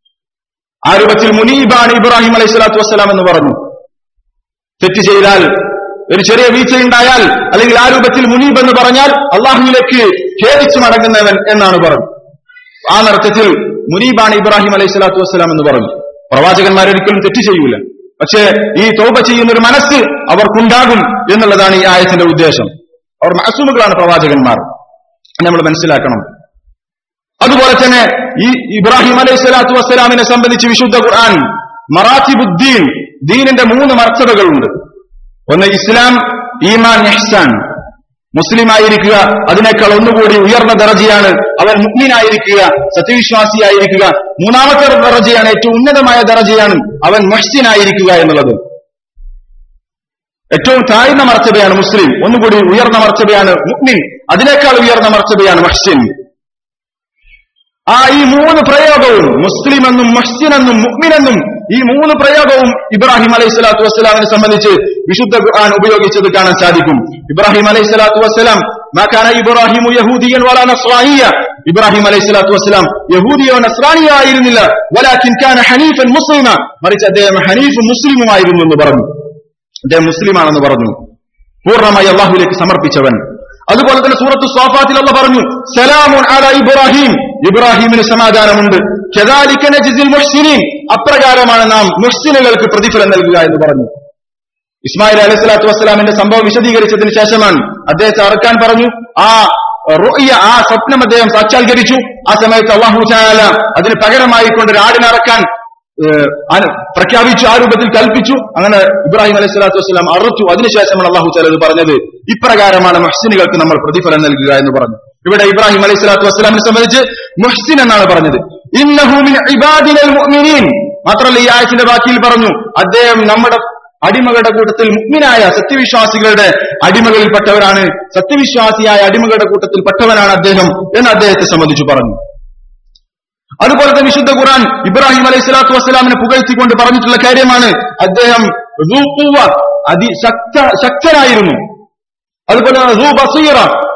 ആ രൂപത്തിൽ മുനീബാണ് ഇബ്രാഹിം അലൈഹി സ്വലാത്തു വസ്സലാം എന്ന് പറഞ്ഞു തെറ്റ് ചെയ്താൽ ഒരു ചെറിയ വീഴ്ചയുണ്ടായാൽ അല്ലെങ്കിൽ ആ രൂപത്തിൽ മുനീബ് എന്ന് പറഞ്ഞാൽ അള്ളാഹുവിലേക്ക് ഖേദിച്ച് മടങ്ങുന്നവൻ എന്നാണ് പറഞ്ഞു ആ നർത്ഥത്തിൽ മുനീബാണ് ഇബ്രാഹിം അലൈഹി സ്വലാത്തു വസ്സലാം എന്ന് പറഞ്ഞു പ്രവാചകന്മാരൊരിക്കലും തെറ്റ് ചെയ്യൂല പക്ഷേ ഈ തോപ ചെയ്യുന്ന ഒരു മനസ്സ് അവർക്കുണ്ടാകും എന്നുള്ളതാണ് ഈ ആയത്തിന്റെ ഉദ്ദേശം അവർ മസൂമുകളാണ് പ്രവാചകന്മാർ നമ്മൾ മനസ്സിലാക്കണം അതുപോലെ തന്നെ ഈ ഇബ്രാഹിം അലൈഹി സ്വലാത്തു വസ്സലാമിനെ സംബന്ധിച്ച് വിശുദ്ധ ഖുർആൻ മറാത്തിബുദ്ദീൻ ദീനിന്റെ മൂന്ന് മർത്തബകളുണ്ട് ഒന്ന് ഇസ്ലാം ഈമാൻ ഇഹ്സാൻ മുസ്ലിം ആയിരിക്കുക അതിനേക്കാൾ ഒന്നുകൂടി ഉയർന്ന ദറജയാണ് അവൻ മുഗ്മിനായിരിക്കുക സത്യവിശ്വാസിയായിരിക്കുക മൂന്നാമത്തെ ദറജയാണ് ഏറ്റവും ഉന്നതമായ ദറജയാണ് അവൻ മുഹ്സിനായിരിക്കുക എന്നുള്ളത് ഏറ്റവും താഴ്ന്ന മർത്തബയാണ് മുസ്ലിം ഒന്നുകൂടി ഉയർന്ന മർത്തബയാണ് മുഗ്മിൻ അതിനേക്കാൾ ഉയർന്ന മർത്തബയാണ് മുഹ്സിൻ ആ ഈ മൂന്ന് പ്രയോഗവും മുസ്ലിം എന്നും മുഹ്സിൻ എന്നും മുഹ്മിൻ എന്നും ഈ മൂന്ന് പ്രയോഗവും ഇബ്രാഹിം അലൈഹി സ്വലാത്തു വസ്സലാമിനെ സംബന്ധിച്ച് വിശുദ്ധ ഖുർആൻ ഉപയോഗിച്ചത് കാണാൻ സാധിക്കും ഇബ്രാഹിം അലൈഹി സ്വലാത്തു വസ്സലാം മാക്കാന ഇബ്രാഹിമു യഹൂദിയൻ വലാ നസ്രാനിയ ഇബ്രാഹിം അലൈഹി സ്വലാത്തു വസ്സലാം യഹൂദിയോ നസ്രാനിയോ ആയിരുന്നില്ല വലാക്കിൻ കാന ഹനീഫൻ മുസ്ലിമ മറിച്ച് അദ്ദേഹം ഹനീഫും മുസ്ലിമുമായിരുന്നു എന്ന് പറഞ്ഞു അദ്ദേഹം മുസ്ലിമാണെന്ന് പറഞ്ഞു പൂർണ്ണമായി അള്ളാഹുവിലേക്ക് സമർപ്പിച്ചവൻ അതുപോലെ തന്നെ സൂറത്ത് സ്വാഫാത്തിൽ അള്ള പറഞ്ഞു സലാമുൻ അല ഇബ്രാഹിം ഇബ്രാഹിമിന് സമാധാനമുണ്ട് കെദാലിക്ക നജ്സിൽ മുഹ്സിനീൻ അപ്രകാരമാണ് നാം മുഹ്സിനുകൾക്ക് പ്രതിഫലം നൽകുക എന്ന് പറഞ്ഞു ഇസ്മായിൽ അലൈഹി സ്വലാത്തു വസ്സലാമിന്റെ സംഭവം വിശദീകരിച്ചതിന് ശേഷമാണ് അദ്ദേഹത്തെ അറക്കാൻ പറഞ്ഞു ആ റുഅ്യ, ആ സ്വപ്നം അദ്ദേഹം സാക്ഷാത്കരിച്ചു ആ സമയത്ത് അള്ളാഹു ചായാല അതിന് പകരമായിക്കൊണ്ട് ഒരു ആടിനെ അറക്കാൻ ഏഹ്, അനു- പ്രഖ്യാപിച്ചു ആ രൂപത്തിൽ കൽപ്പിച്ചു അങ്ങനെ ഇബ്രാഹിം അലൈഹി സ്വലാത്തു വസ്സലാം അറുത്തു അതിനുശേഷമാണ് അള്ളാഹു ചാല ഇത് പറഞ്ഞത് ഇപ്രകാരമാണ് മുഹ്സിനുകൾക്ക് നമ്മൾ പ്രതിഫലം നൽകുക എന്ന് പറഞ്ഞു ഇവിടെ ഇബ്രാഹിം അലൈഹി സ്വലാത്തു വസ്സലാമിനെ സംബന്ധിച്ച് മുഹ്സിൻ എന്നാണ് പറഞ്ഞത് ഇന്നഹു മിൻ ഇബാദിനൽ മുഅ്മിനീൻ മാത്രമല്ല ഈ ആയത്തിന്റെ ബാക്കിയിൽ പറഞ്ഞു അദ്ദേഹം നമ്മുടെ അടിമകളുടെ കൂട്ടത്തിൽ മുഗ്മിനായ സത്യവിശ്വാസികളുടെ അടിമകളിൽപ്പെട്ടവരാണ് സത്യവിശ്വാസിയായ അടിമകളുടെ കൂട്ടത്തിൽ പെട്ടവനാണ് അദ്ദേഹം എന്ന് അദ്ദേഹത്തെ സംബന്ധിച്ചു പറഞ്ഞു അതുപോലെ തന്നെ വിശുദ്ധ ഖുർആൻ ഇബ്രാഹിം അലൈഹി സ്വലാത്തു വസ്സലാമിനെ പുകഴ്ത്തിക്കൊണ്ട് പറഞ്ഞിട്ടുള്ള കാര്യമാണ് അദ്ദേഹം ദൂ ഖുവ്വ, അതിശക്ത ശക്തനായിരുന്നു അതുപോലെ തന്നെ ദൂ ബസീറ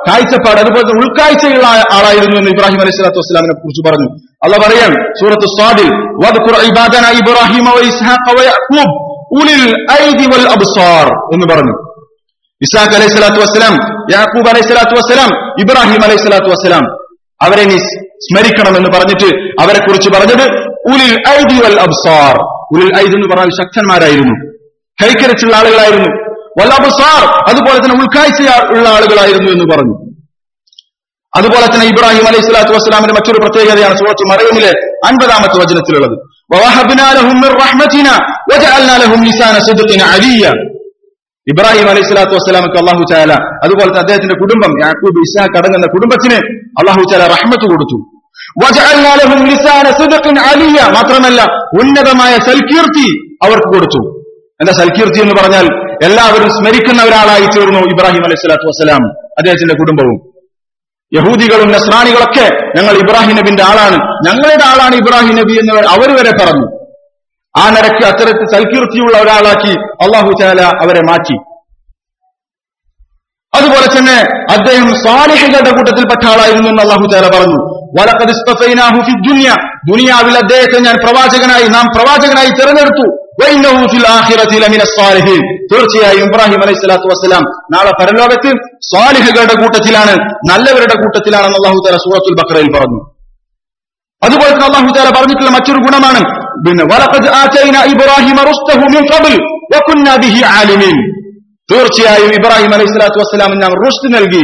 കാഴ്ചപ്പാട് അതുപോലെ തന്നെ ഉൾക്കാഴ്ചയുള്ള ആളായിരുന്നു എന്ന് ഇബ്രാഹിം അലൈഹി സ്വലാത്തു വസ്സലാമിനെ കുറിച്ച് പറഞ്ഞു അല്ല പറയാൻ സൂറത്ത് സ്വാദിൽ വദ്കുർ ഇബാദന ഇബ്രാഹിമ വ ഇസ്ഹാഖ വ യഅഖൂബ് ഉലിൽ ഐദി വൽ അബ്സാർ എന്ന് പറഞ്ഞു ഇസ്ഹാഖ് അലൈഹി സ്വലാത്തു വസ്സലാം യാക്കൂബ് അലൈഹി സ്വലാത്തു വസ്സലാം ഇബ്രാഹിം അലൈഹി സ്വലാത്തു വസ്സലാം അവരെ നീ സ്മരിക്കണമെന്ന് പറഞ്ഞിട്ട് അവരെ കുറിച്ച് പറഞ്ഞത് ഉലിൽ ഐദി വൽ അബ്സാർ ഉലിൽ ഐദ് എന്ന് പറഞ്ഞാൽ ശക്തന്മാരായിരുന്നു കൈക്കരച്ചുള്ള ആളുകളായിരുന്നു വൽ അബ്സാർ അതുപോലെ തന്നെ ഉൾക്കാഴ്ച ഉള്ള ആളുകളായിരുന്നു എന്ന് പറഞ്ഞു അതുപോലെ തന്നെ ഇബ്രാഹിം അലൈഹി സ്വലാത്തു വസ്സലാമിന്റെ മറ്റൊരു പ്രത്യേകതയാണ് സൂറത്ത് മറിയമിലെ അൻപതാമത്തെ വചനത്തിലുള്ളത് وَوَهَبْنَا لَهُم مِّن رَّحْمَتِنَا وَجَعَلْنَا لَهُم لِّسَانَ صِدْقٍ عَلِيًّا ഇബ്രാഹിം അലൈഹി സ്വലാത്തു വസ്സലാമക്ക് അള്ളാഹു ചാല അതുപോലെ തന്നെ അദ്ദേഹത്തിന്റെ കുടുംബം യാക്കൂബ് ഇസ്ഹാഖ് അടങ്ങുന്ന കുടുംബത്തിന് അള്ളാഹു ചാല റഹ്മത്ത് കൊടുത്തു وَجَعَلْنَا لَهُم لِّسَانَ صِدْقٍ عَلِيًّا മാത്രമല്ല ഉന്നതമായ സൽകീർത്തി അവർക്ക് കൊടുത്തു എന്താ സൽകീർത്തി എന്ന് പറഞ്ഞാൽ എല്ലാവരും സ്മരിക്കുന്ന ഒരാളായി തീർന്നു ഇബ്രാഹിം അലൈഹി സ്വലാത്തു വസ്സലാം അദ്ദേഹത്തിന്റെ കുടുംബവും യഹൂദികളും നസ്രാനികളൊക്കെ ഞങ്ങൾ ഇബ്രാഹിം നബിന്റെ ആളാണ് ഞങ്ങളുടെ ആളാണ് ഇബ്രാഹിം നബി എന്ന് അവർ വരെ പറഞ്ഞു ആ നിരക്ക് അത്തരത്തിൽ സൽകീർത്തിയുള്ള ഒരാളാക്കി അള്ളാഹു ചാല അവരെ മാറ്റി അതുപോലെ തന്നെ അദ്ദേഹം സ്വാലിഹികളുടെ കൂട്ടത്തിൽപ്പെട്ട ആളായിരുന്നു എന്ന് അള്ളാഹു ചാല പറഞ്ഞു വലഖദ് ഇസ്തഫൈനാഹു ഫി ദുനിയ ദുനിയാവിൽ അദ്ദേഹത്തെ ഞാൻ പ്രവാചകനായി നാം പ്രവാചകനായി തിരഞ്ഞെടുത്തു വഇന്നഹു ഫിൽ ആഖിറതി ലമിന സ്വാലിഹീൻ തീർച്ചയായും ഇബ്രാഹിം അലൈഹി സ്വലാത്തു വസ്സലാം നാളെ പരലോകത്ത് സ്വാലിഹുകളുടെ കൂട്ടത്തിലാണ് നല്ലവരുടെ കൂട്ടത്തിലാണെന്ന് അള്ളാഹു താല സൂറത്തുൽ ബക്രയിൽ പറഞ്ഞു അതുപോലെ തന്നെ അള്ളാഹു താല പറഞ്ഞിട്ടുള്ള മറ്റൊരു ഗുണമാണ് പിന്നെ വലഖദ് ആതൈന ഇബ്രാഹിമ റുസ്തഹു മിൻ ഖബൽ വകുന്ന ബിഹി ആലിമീൻ തീർച്ചയായും ഇബ്രാഹിം അലൈഹി സ്വലാത്തു വസ്സലാമിന് നാം റുഷ്ത് നൽകി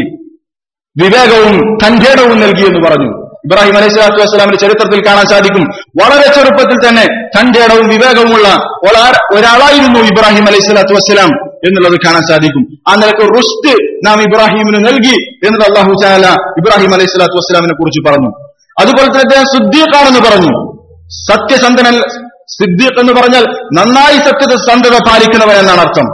വിവേകവും തന്റേടവും നൽകി എന്ന് പറഞ്ഞു ഇബ്രാഹിം അലൈഹി സ്വലാത്തു വസ്സലാമിന്റെ ചരിത്രത്തിൽ കാണാൻ സാധിക്കും വളരെ ചെറുപ്പത്തിൽ തന്നെ തന്റേടവും വിവേകവുമുള്ള ഒരാ- ഒരാളായിരുന്നു ഇബ്രാഹിം അലൈഹി സ്വലാത്തു വസ്സലാം എന്നുള്ളത് കാണാൻ സാധിക്കും ആ നിലക്ക് റുഷ്ത് നാം ഇബ്രാഹിമിന് നൽകി എന്നത് അള്ളാഹു ചാല ഇബ്രാഹിം അലൈഹി സ്വലാത്തു വസ്സലാമിനെ കുറിച്ച് പറഞ്ഞു അതുപോലെ തന്നെ അദ്ദേഹം സിദ്ദീഖാണെന്ന് പറഞ്ഞു സത്യസന്ധനൽ സിദ്ദീഖ് എന്ന് പറഞ്ഞാൽ നന്നായി സത്യസന്ധത പാലിക്കുന്നവൻ എന്നാണ് അർത്ഥം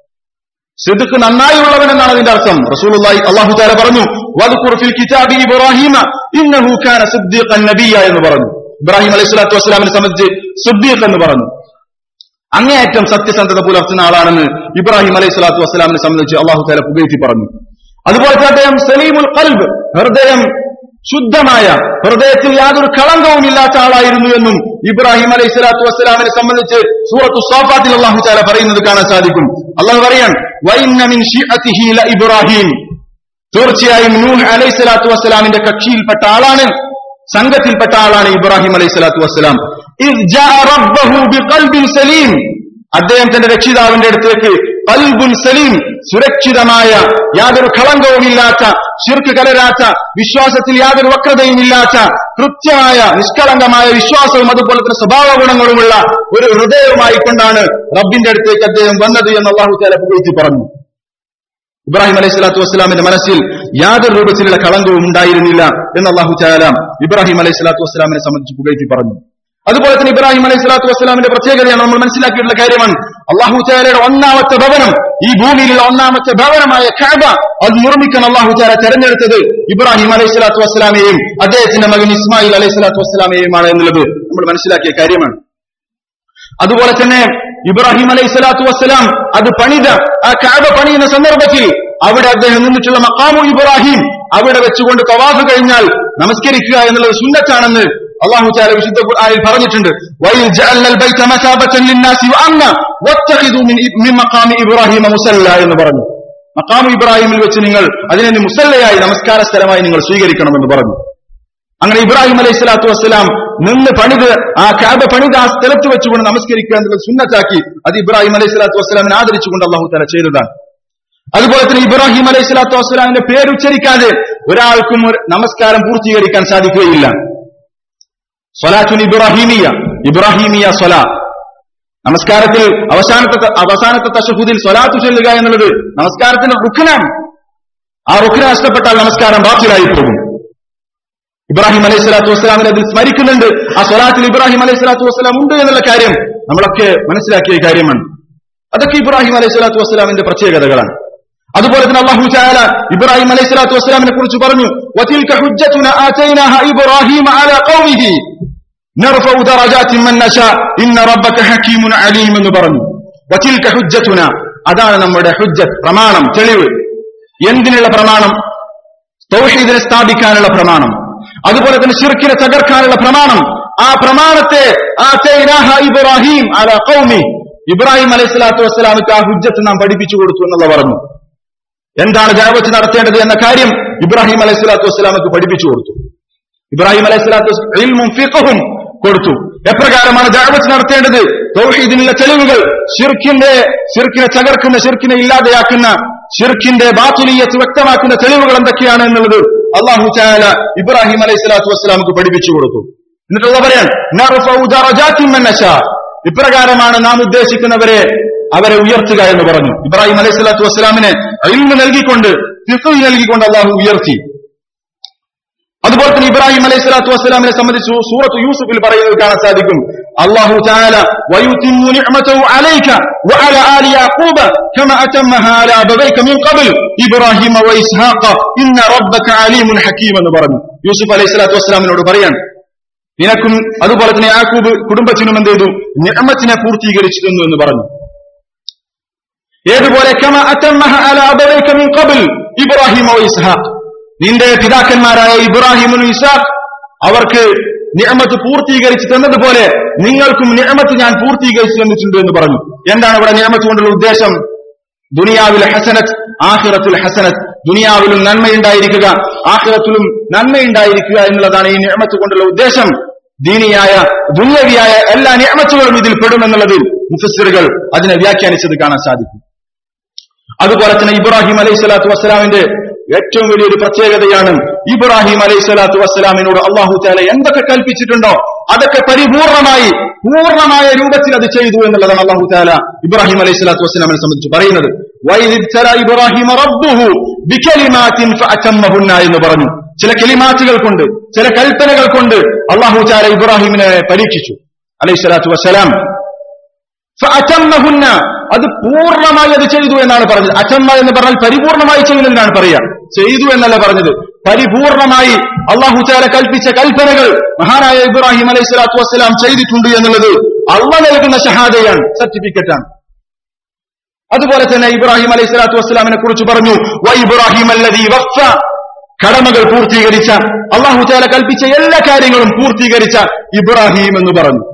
സിദ്ദുക്ക് നന്നായി ഉള്ളവൻ എന്നാണ് അതിന്റെ അർത്ഥം റസൂലുള്ളാഹി അല്ലാഹു തആല പറഞ്ഞു വദ്കുർ ഫിൽ കിതാബി ഇബ്രാഹിമ ഇന്നഹു കാന സിദ്ദീഖൻ നബിയ എന്ന് പറഞ്ഞു ഇബ്രാഹിം അലൈഹി സ്വലാത്തു വസ്സലാമിനെ സംബന്ധിച്ച് സിദ്ദീഖ് എന്ന് പറഞ്ഞു അങ്ങേയറ്റം സത്യസന്ധത പുലർത്തുന്ന ആളാണെന്ന് ഇബ്രാഹിം അലൈഹി സ്വലാത്തു വസ്സലാമിനെ സംബന്ധിച്ച് അള്ളാഹു തആല പുകഴ്ത്തി പറഞ്ഞു അതുപോലെ തന്നെ അദ്ദേഹം സലീമുൽ ഖൽബ് ഹൃദയം ശുദ്ധമായ ഹൃദയത്തിൽ യാതൊരു കളങ്കവും ഇല്ലാത്ത ആളായിരുന്നു എന്നും ഇബ്രാഹിം അലൈഹി സ്വലാത്തു വസ്സലാമിനെ സംബന്ധിച്ച് സൂറത്തു സോഫാത്തിൽ അള്ളാഹു ചാല പറയുന്നത് കാണാൻ സാധിക്കും അള്ളാഹു പറയാൻ "വഇന്ന മിൻ ശിഅതിഹി ലഇബ്രാഹിം." തീർച്ചയായും നൂഹ് അലൈഹി സ്വലാത്തു വസ്സലാമിന്റെ കക്ഷിയിൽപ്പെട്ട ആളാണ് സംഘത്തിൽപ്പെട്ട ആളാണ് ഇബ്രാഹിം അലൈഹി സ്വലാത്തു വസ്സലാം ഇദ് ജാഅ റബ്ബഹു ബിഖൽബിൻ സലീം അദ്ദേഹം തന്റെ രക്ഷിതാവിന്റെ അടുത്തേക്ക് കൽബുൻ സലീം സുരക്ഷിതമായ യാതൊരു കളങ്കവുമില്ലാത്ത ശിർക്ക് കലരാത്ത വിശ്വാസത്തിൽ യാതൊരു വക്രതയും ഇല്ലാത്ത കൃത്യമായ നിഷ്കളങ്കമായ വിശ്വാസവും അതുപോലെ തന്നെ സ്വഭാവ ഗുണങ്ങളുമുള്ള ഒരു ഹൃദയവുമായി കൊണ്ടാണ് റബ്ബിന്റെ അടുത്തേക്ക് അദ്ദേഹം വന്നത് എന്ന് അള്ളാഹു താല പുകഴ്ത്തി പറഞ്ഞു ഇബ്രാഹിം അലൈഹി സ്വലാത്തു വസ്സലാമിന്റെ മനസ്സിൽ യാതൊരു രൂപത്തിലുള്ള കളങ്കവും ഉണ്ടായിരുന്നില്ല എന്ന് അള്ളാഹു ചാല ഇബ്രാഹിം അലൈഹി സ്വലാത്തു വസ്സലാമിനെ സംബന്ധിച്ച് പുകഴ്ത്തി പറഞ്ഞു അതുപോലെ തന്നെ ഇബ്രാഹിം അലൈഹി സ്വലാത്തു വസ്സലാമിന്റെ പ്രത്യേകതയാണ് നമ്മൾ മനസ്സിലാക്കിയിട്ടുള്ള കാര്യമാണ് അള്ളാഹു ചാലയുടെ ഒന്നാമത്തെ ഭവനം ഈ ഭൂമിയിലുള്ള ഒന്നാമത്തെ ഭവനമായ ഖഅബ അത് നിർമ്മിക്കാൻ അള്ളാഹു ചാല തെരഞ്ഞെടുത്തത് ഇബ്രാഹിം അലൈഹി സ്വലാത്തു വസ്സലാമെയും അദ്ദേഹത്തിന്റെ മകൻ ഇസ്മായിൽ അലൈഹി സ്വലാത്തു വസ്സലാമെയുമാണ് എന്നുള്ളത് നമ്മൾ മനസ്സിലാക്കിയ കാര്യമാണ് അതുപോലെ തന്നെ ഇബ്രാഹിം അലൈഹി സ്വലാത്തു വസ്സലാം അത് പണിത ആ കാബ പണിയുന്ന സന്ദർഭത്തിൽ അവിടെ അദ്ദേഹം നിന്നിട്ടുള്ള മക്കാമു ഇബ്രാഹിം അവിടെ വെച്ചുകൊണ്ട് തവാഫ് കഴിഞ്ഞാൽ നമസ്കരിക്കുക എന്നുള്ളത് സുന്നത്താണെന്ന് അള്ളാഹു ചാല വിശുദ്ധ ഖുർആനിൽ പറഞ്ഞിട്ടുണ്ട് വൈൽ ജഅൽനൽ ബൈത മസാബതൻ ലിന്നാസി വഅംന വത്തഖിദു മിൻ മിൻ മഖാമി ഇബ്രാഹിമ മുസല്ല എന്ന് പറഞ്ഞു മഖാമു ഇബ്രാഹിമിൽ വെച്ച് നിങ്ങൾ അതിനെ നീ മുസല്ലയായി നമസ്കാര സ്ഥലമായി നിങ്ങൾ സ്വീകരിക്കണമെന്ന് പറഞ്ഞു അങ്ങനെ ഇബ്രാഹിം അലൈഹി സ്വലാത്തു വസ്സലാം നിന്ന് പണിത് ആ കാബ പണിത് ആ സ്ഥലത്ത് വെച്ചുകൊണ്ട് നമസ്കരിക്കുക എന്നുള്ളത് സുന്നത്താക്കി അത് ഇബ്രാഹിം അലൈഹി സ്വലാത്തു വസ്സലാമിനെ ആദരിച്ചുകൊണ്ട് അള്ളാഹു തല ചെയ്തതാണ് അതുപോലെ തന്നെ ഇബ്രാഹിം അലൈഹി സ്വലാത്തു വസ്സലാമിന്റെ പേരുച്ചരിക്കാതെ ഒരാൾക്കും ഒരു നമസ്കാരം പൂർത്തീകരിക്കാൻ സാധിക്കുകയില്ല സ്വലാത്തുൻ ഇബ്രാഹിമിയ ഇബ്രാഹിമിയ സ്വലാ നമസ്കാരത്തിൽ അവസാനത്തെ അവസാനത്തെ തശഹുദിൽ സ്വലാത്തു ചൊല്ലുക എന്നുള്ളത് നമസ്കാരത്തിന്റെ റുഖനാണ് ആ റുഖന നഷ്ടപ്പെട്ടാൽ നമസ്കാരം ബാത്തിലായി പോകും ഇബ്രാഹിം അലൈഹി സ്വലാത്തു വസ്സലാമിനെ അതിൽ സ്മരിക്കുന്നുണ്ട് ആ സ്വലാത്തിൽ ഇബ്രാഹിം അലൈഹി സ്വലാത്തു വസ്സലാം ഉണ്ട് എന്നുള്ള കാര്യം നമ്മളൊക്കെ മനസ്സിലാക്കിയ കാര്യമാണ് അതൊക്കെ ഇബ്രാഹിം അലൈഹി സ്വലാത്തു വസ്സലാമിന്റെ പ്രത്യേകതകളാണ് അതുപോലെ തന്നെ അള്ളാഹു ചായാല ഇബ്രാഹിം അലൈഹി സ്വലാത്തു വസ്സലാമിനെ കുറിച്ച് പറഞ്ഞു വതിൽക ഹുജ്ജതുന ആതൈനാഹ ഇബ്രാഹിം അലാ ഖൗമിഹി നർഫഉ ദറജാതിൻ മൻ നശാ ഇന്ന റബ്ബക ഹകീമുൻ അലീം എന്ന് പറഞ്ഞു വതിൽക ഹുജ്ജതുന അതാണ് നമ്മുടെ ഹുജ്ജത്ത് പ്രമാണം തെളിവ് എന്തിനുള്ള പ്രമാണം തൗഹീദിനെ സ്ഥാപിക്കാനുള്ള പ്രമാണം അതുപോലെ തന്നെ ഷിർക്കിനെ തകർക്കാനുള്ള പ്രമാണം ആ പ്രമാണത്തെ ആതൈനാഹ ഇബ്രാഹിം അല ഖൗമി ഇബ്രാഹിം അലൈഹി സ്വലാത്തു വസ്സലാമിക്ക് ആ ഹുജ്ജത്ത് നാം പഠിപ്പിച്ചു കൊടുത്തു എന്നുള്ള പറഞ്ഞു എന്താണ് ദഅവത്ത് നടത്തേണ്ടത് എന്ന കാര്യം ഇബ്രാഹിം അലൈഹി സ്വലാത്തു വസ്സലാമക്ക് പഠിപ്പിച്ചു കൊടുത്തു ഇബ്രാഹിം അലൈഹി സ്വലാത്തു ഇൽമും ഫിഖഹും കൊടുത്തു എപ്രകാരമാണ് ദഅവത്ത് നടത്തേണ്ടത് തൗഹീദിനുള്ള തെളിവുകൾ ഷിർക്കിന്റെ ഷിർക്കിനെ തകർക്കുന്ന ഷിർക്കിനെ ഇല്ലാതെയാക്കുന്ന ഷിർക്കിന്റെ ബാത്തുലീയത്ത് വ്യക്തമാക്കുന്ന തെളിവുകൾ എന്തൊക്കെയാണ് എന്നുള്ളത് അള്ളാഹു ചായാല ഇബ്രാഹിം അലൈഹി സ്വലാത്തു വസ്സലാമക്ക് പഠിപ്പിച്ചു കൊടുത്തു എന്നിട്ടുള്ള പറയാൻ നർഫഉ ദറജാത്തിൻ മൻ നശാ. ഇപ്രകാരമാണ് നാം ഉദ്ദേശിക്കുന്നവരെ അവരെ ഉയർത്തുക എന്ന് പറഞ്ഞു ഇബ്രാഹിം അലൈഹി സ്വലാത്തു വസ്സലാമിനെ ഇൽമ് നൽകിക്കൊണ്ട് ഫിഖ് നൽകിക്കൊണ്ട് അള്ളാഹു ഉയർത്തി അതുപോലെ തന്നെ ഇബ്രാഹിം അലൈഹി സ്വലാത്തു വസ്സലാമിനെ സംബന്ധിച്ചു സൂറത്ത് യൂസുഫിൽ പറയുന്നത് കാണാൻ സാധിക്കും അള്ളാഹു تعالى ويتم نعمته عليك وعلى آل يعقوب كما أتمها على أبويك من قبل إبراهيم وإسحاق إن ربك عليم حكيم എന്ന് പറഞ്ഞു യൂസുഫ് അലൈഹി സ്വലാത്തു വസ്സലാമിനോട് പറയാൻ നിനക്കും അതുപോലെ തന്നെ യാക്കൂബ് കുടുംബത്തിനും എന്ത് ചെയ്തു നിഅമത്തിനെ പൂർത്തീകരിച്ചു തന്നു എന്ന് പറഞ്ഞു ഏതുപോലെ കമ അത്തമ്മഹ അല അബവൈക മിൻ ഖബൽ ഇബ്രാഹിം വ ഇസ്ഹാഖ് നിന്റെ പിതാക്കന്മാരായ ഇബ്രാഹിമും ഇസ്ഹാഖ് അവർക്ക് നിഅമത്ത് പൂർത്തീകരിച്ചു തന്നതുപോലെ നിങ്ങൾക്കും നിഅമത്ത് ഞാൻ പൂർത്തീകരിച്ചു തന്നിട്ടുണ്ട് എന്ന് പറഞ്ഞു എന്താണ് ഇവിടെ നിഅമത്ത് കൊണ്ടുള്ള ഉദ്ദേശം ദുനിയാവിലെ ഹസനത്ത് ആഖിറത്തുൽ ഹസനത്ത് ദുനിയാവിലും നന്മയുണ്ടായിരിക്കുക ആഖിറത്തിലും നന്മയുണ്ടായിരിക്കുക എന്നുള്ളതാണ് ഈ നിഅമത്ത് കൊണ്ടുള്ള ഉദ്ദേശം ദീനിയായ ദുനിയവിയായ എല്ലാ നിഅമത്തുകളും ഇതിൽ പെടുമെന്നുള്ളതിൽ മുഫസ്സിറുകൾ അതിനെ വ്യാഖ്യാനിച്ചത് കാണാൻ സാധിക്കും അതുപോലെ തന്നെ ഇബ്രാഹിം അലൈഹി സ്വലാത്തു വസ്സലാമിന്റെ ഏറ്റവും വലിയൊരു പ്രത്യേകതയാണ് ഇബ്രാഹിം അലൈഹി സ്വലാത്തു വസ്സലാമിനോട് അള്ളാഹു താല എന്തൊക്കെ കൽപ്പിച്ചിട്ടുണ്ടോ അതൊക്കെ പരിപൂർണമായി പൂർണ്ണമായ രൂപത്തിൽ അത് ചെയ്തു എന്നുള്ളതാണ് അള്ളാഹു താല ഇബ്രാഹിം അലൈഹി സ്വലാത്തു വസ്സലാമിനെ സംബന്ധിച്ച് പറയുന്നത് "വഇദ് ഇബ്തല ഇബ്രാഹിമ റബ്ബുഹു ബികലിമാത്തിൻ ഫഅതമ്മഹുന്ന" എന്ന് പറഞ്ഞു ചില കെലിമാറ്റുകൾ കൊണ്ട് ചില കൽപ്പനകൾ കൊണ്ട് അള്ളാഹു താല ഇബ്രാഹിമിനെ പരീക്ഷിച്ചു അലൈഹി സ്വലാത്തു വസ്സലാം ഫഅതമ്മഹുന്ന അത് പൂർണ്ണമായി അത് ചെയ്തു എന്നാണ് പറഞ്ഞത് അച്ചമ്മ എന്ന് പറഞ്ഞാൽ പരിപൂർണമായി ചെയ്യുന്നതിനാണ് പറയുക ചെയ്തു എന്നല്ല പറഞ്ഞത് പരിപൂർണമായി അള്ളാഹു ചാല കൽപ്പിച്ച കൽപ്പനകൾ മഹാനായ ഇബ്രാഹിം അലൈഹി സ്വലാത്തു വസ്സലാം ചെയ്തിട്ടുണ്ട് എന്നുള്ളത് അള്ള നൽകുന്ന ഷഹാദയാണ് സർട്ടിഫിക്കറ്റാണ് അതുപോലെ തന്നെ ഇബ്രാഹിം അലൈഹി സ്വലാത്തു വസ്സലാമിനെ കുറിച്ച് പറഞ്ഞു വ ഇബ്രാഹിം അല്ലദീ വഫ കടമകൾ പൂർത്തീകരിച്ച അള്ളാഹു ചാല കൽപ്പിച്ച എല്ലാ കാര്യങ്ങളും പൂർത്തീകരിച്ച ഇബ്രാഹിം എന്ന് പറഞ്ഞു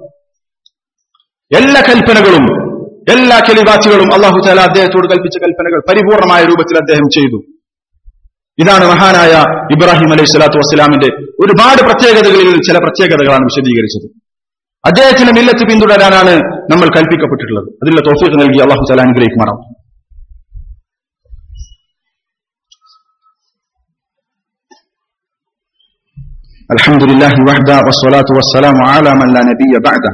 എല്ലാ കൽപ്പനകളും എല്ലാ കെലിവാച്ചുകളും അള്ളാഹു താല അദ്ദേഹത്തോട് കൽപ്പിച്ച കൽപ്പനകൾ പരിപൂർണമായ രൂപത്തിൽ അദ്ദേഹം ചെയ്തു ഇതാണ് മഹാനായ ഇബ്രാഹിം അലൈഹി സ്വലാത്തു വസ്സലാമിന്റെ ഒരുപാട് പ്രത്യേകതകളിൽ ചില പ്രത്യേകതകളാണ് വിശദീകരിച്ചത് അദ്ദേഹത്തിന്റെ മില്ലത്ത് പിന്തുടരാനാണ് നമ്മൾ കൽപ്പിക്കപ്പെട്ടിട്ടുള്ളത് അതിലുള്ള തോഫീക്ക് നൽകി അള്ളാഹു താല അനുഗ്രഹിക്കുമാറാം الحمد لله وحده والصلاة والسلام على من لا نبي بعده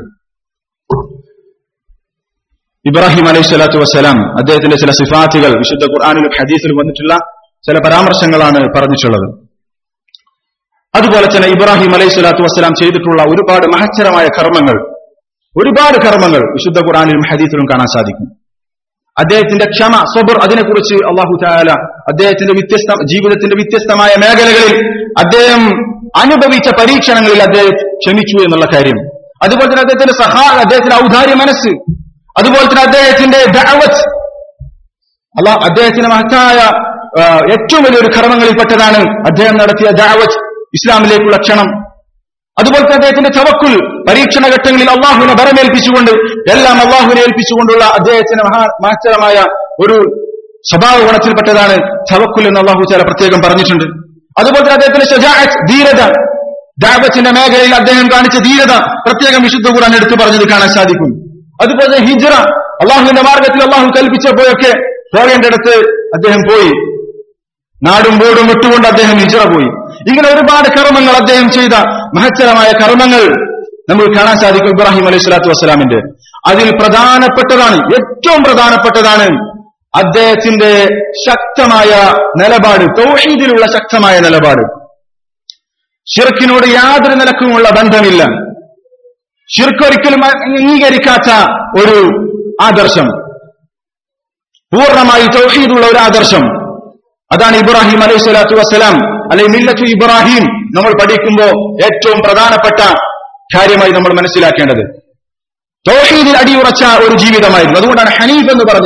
ഇബ്രാഹിം അലൈഹി സ്വലാത്തു വസ്സലാം അദ്ദേഹത്തിന്റെ ചില സിഫാത്തുകൾ വിശുദ്ധ ഖുർആാനിലും ഹദീസിലും വന്നിട്ടുള്ള ചില പരാമർശങ്ങളാണ് പറഞ്ഞിട്ടുള്ളത് അതുപോലെ തന്നെ ഇബ്രാഹിം അലൈഹി സ്വലാത്തു വസ്സലാം ചെയ്തിട്ടുള്ള ഒരുപാട് മഹച്ചരമായ കർമ്മങ്ങൾ ഒരുപാട് കർമ്മങ്ങൾ വിശുദ്ധ ഖുർആാനിലും ഹദീസിലും കാണാൻ സാധിക്കും അദ്ദേഹത്തിന്റെ ക്ഷമ സ്വബർ അതിനെക്കുറിച്ച് അള്ളാഹു താല അദ്ദേഹത്തിന്റെ വ്യത്യസ്ത ജീവിതത്തിന്റെ വ്യത്യസ്തമായ മേഖലകളിൽ അദ്ദേഹം അനുഭവിച്ച പരീക്ഷണങ്ങളിൽ അദ്ദേഹം ക്ഷമിച്ചു എന്നുള്ള കാര്യം അതുപോലെ തന്നെ അദ്ദേഹത്തിന്റെ സഹാ അദ്ദേഹത്തിന്റെ ഔദാര്യ മനസ്സ് അതുപോലെ തന്നെ അദ്ദേഹത്തിന്റെ ദഅവത്ത് അല്ല അദ്ദേഹത്തിന്റെ മഹത്തായ ആ, ഏറ്റവും വലിയൊരു കർമ്മങ്ങളിൽപ്പെട്ടതാണ് അദ്ദേഹം നടത്തിയ ദഅവത്ത് ഇസ്ലാമിലേക്കുള്ള ക്ഷണം അതുപോലെ തന്നെ അദ്ദേഹത്തിന്റെ തവക്കുൽ പരീക്ഷണ ഘട്ടങ്ങളിൽ അള്ളാഹുവിനെ ബരമേൽപ്പിച്ചുകൊണ്ട് എല്ലാം അള്ളാഹുവിനെ ഏൽപ്പിച്ചുകൊണ്ടുള്ള അദ്ദേഹത്തിന്റെ മഹാ മഹത്തരമായ ഒരു സ്വഭാവ ഗുണത്തിൽപ്പെട്ടതാണ് തവക്കുൽ എന്ന് അള്ളാഹു ചില പ്രത്യേകം പറഞ്ഞിട്ടുണ്ട് അതുപോലെ തന്നെ അദ്ദേഹത്തിന്റെ ഷജാഅത്ത് ധീരത ദാവത്തിന്റെ മേഖലയിൽ അദ്ദേഹം കാണിച്ച ധീരത പ്രത്യേകം വിശുദ്ധ ഖുർആൻ എടുത്തു പറഞ്ഞത് കാണാൻ സാധിക്കും അതുപോലെ തന്നെ ഹിജ്റ അള്ളാഹുവിന്റെ മാർഗത്തിൽ അള്ളാഹു കൽപ്പിച്ചപ്പോഴൊക്കെ പോകേണ്ടിടത്ത് അദ്ദേഹം പോയി നാടും വീടും വിട്ടുകൊണ്ട് അദ്ദേഹം ഹിജ്റ പോയി ഇങ്ങനെ ഒരുപാട് കർമ്മങ്ങൾ അദ്ദേഹം ചെയ്ത മഹത്തരമായ കർമ്മങ്ങൾ നമുക്ക് കാണാൻ സാധിക്കും ഇബ്രാഹിം അലൈഹി സ്വലാത്തു വസ്സലാമിന്റെ അതിൽ പ്രധാനപ്പെട്ടതാണ് ഏറ്റവും പ്രധാനപ്പെട്ടതാണ് അദ്ദേഹത്തിന്റെ ശക്തമായ നിലപാട് തൗഹീദിലുള്ള ശക്തമായ നിലപാട് ഷിർക്കിനോട് യാതൊരു നിലക്കുമുള്ള ബന്ധമില്ല ഷിർക്കൊരിക്കലും അംഗീകരിക്കാത്ത ഒരു ആദർശം പൂർണ്ണമായി തൗഹീദുള്ള ഒരു ആദർശം അതാണ് ഇബ്രാഹിം അലൈഹി സ്വലാത്തു വസ്സലാം അല്ലെങ്കിൽ മില്ലത്തു ഇബ്രാഹിം നമ്മൾ പഠിക്കുമ്പോൾ ഏറ്റവും പ്രധാനപ്പെട്ട കാര്യമായി നമ്മൾ മനസ്സിലാക്കേണ്ടത് തൗഹീദിൽ അടിയുറച്ച ഒരു ജീവിതമായിരുന്നു അതുകൊണ്ടാണ് ഹനീഫ് എന്ന് പറഞ്ഞത്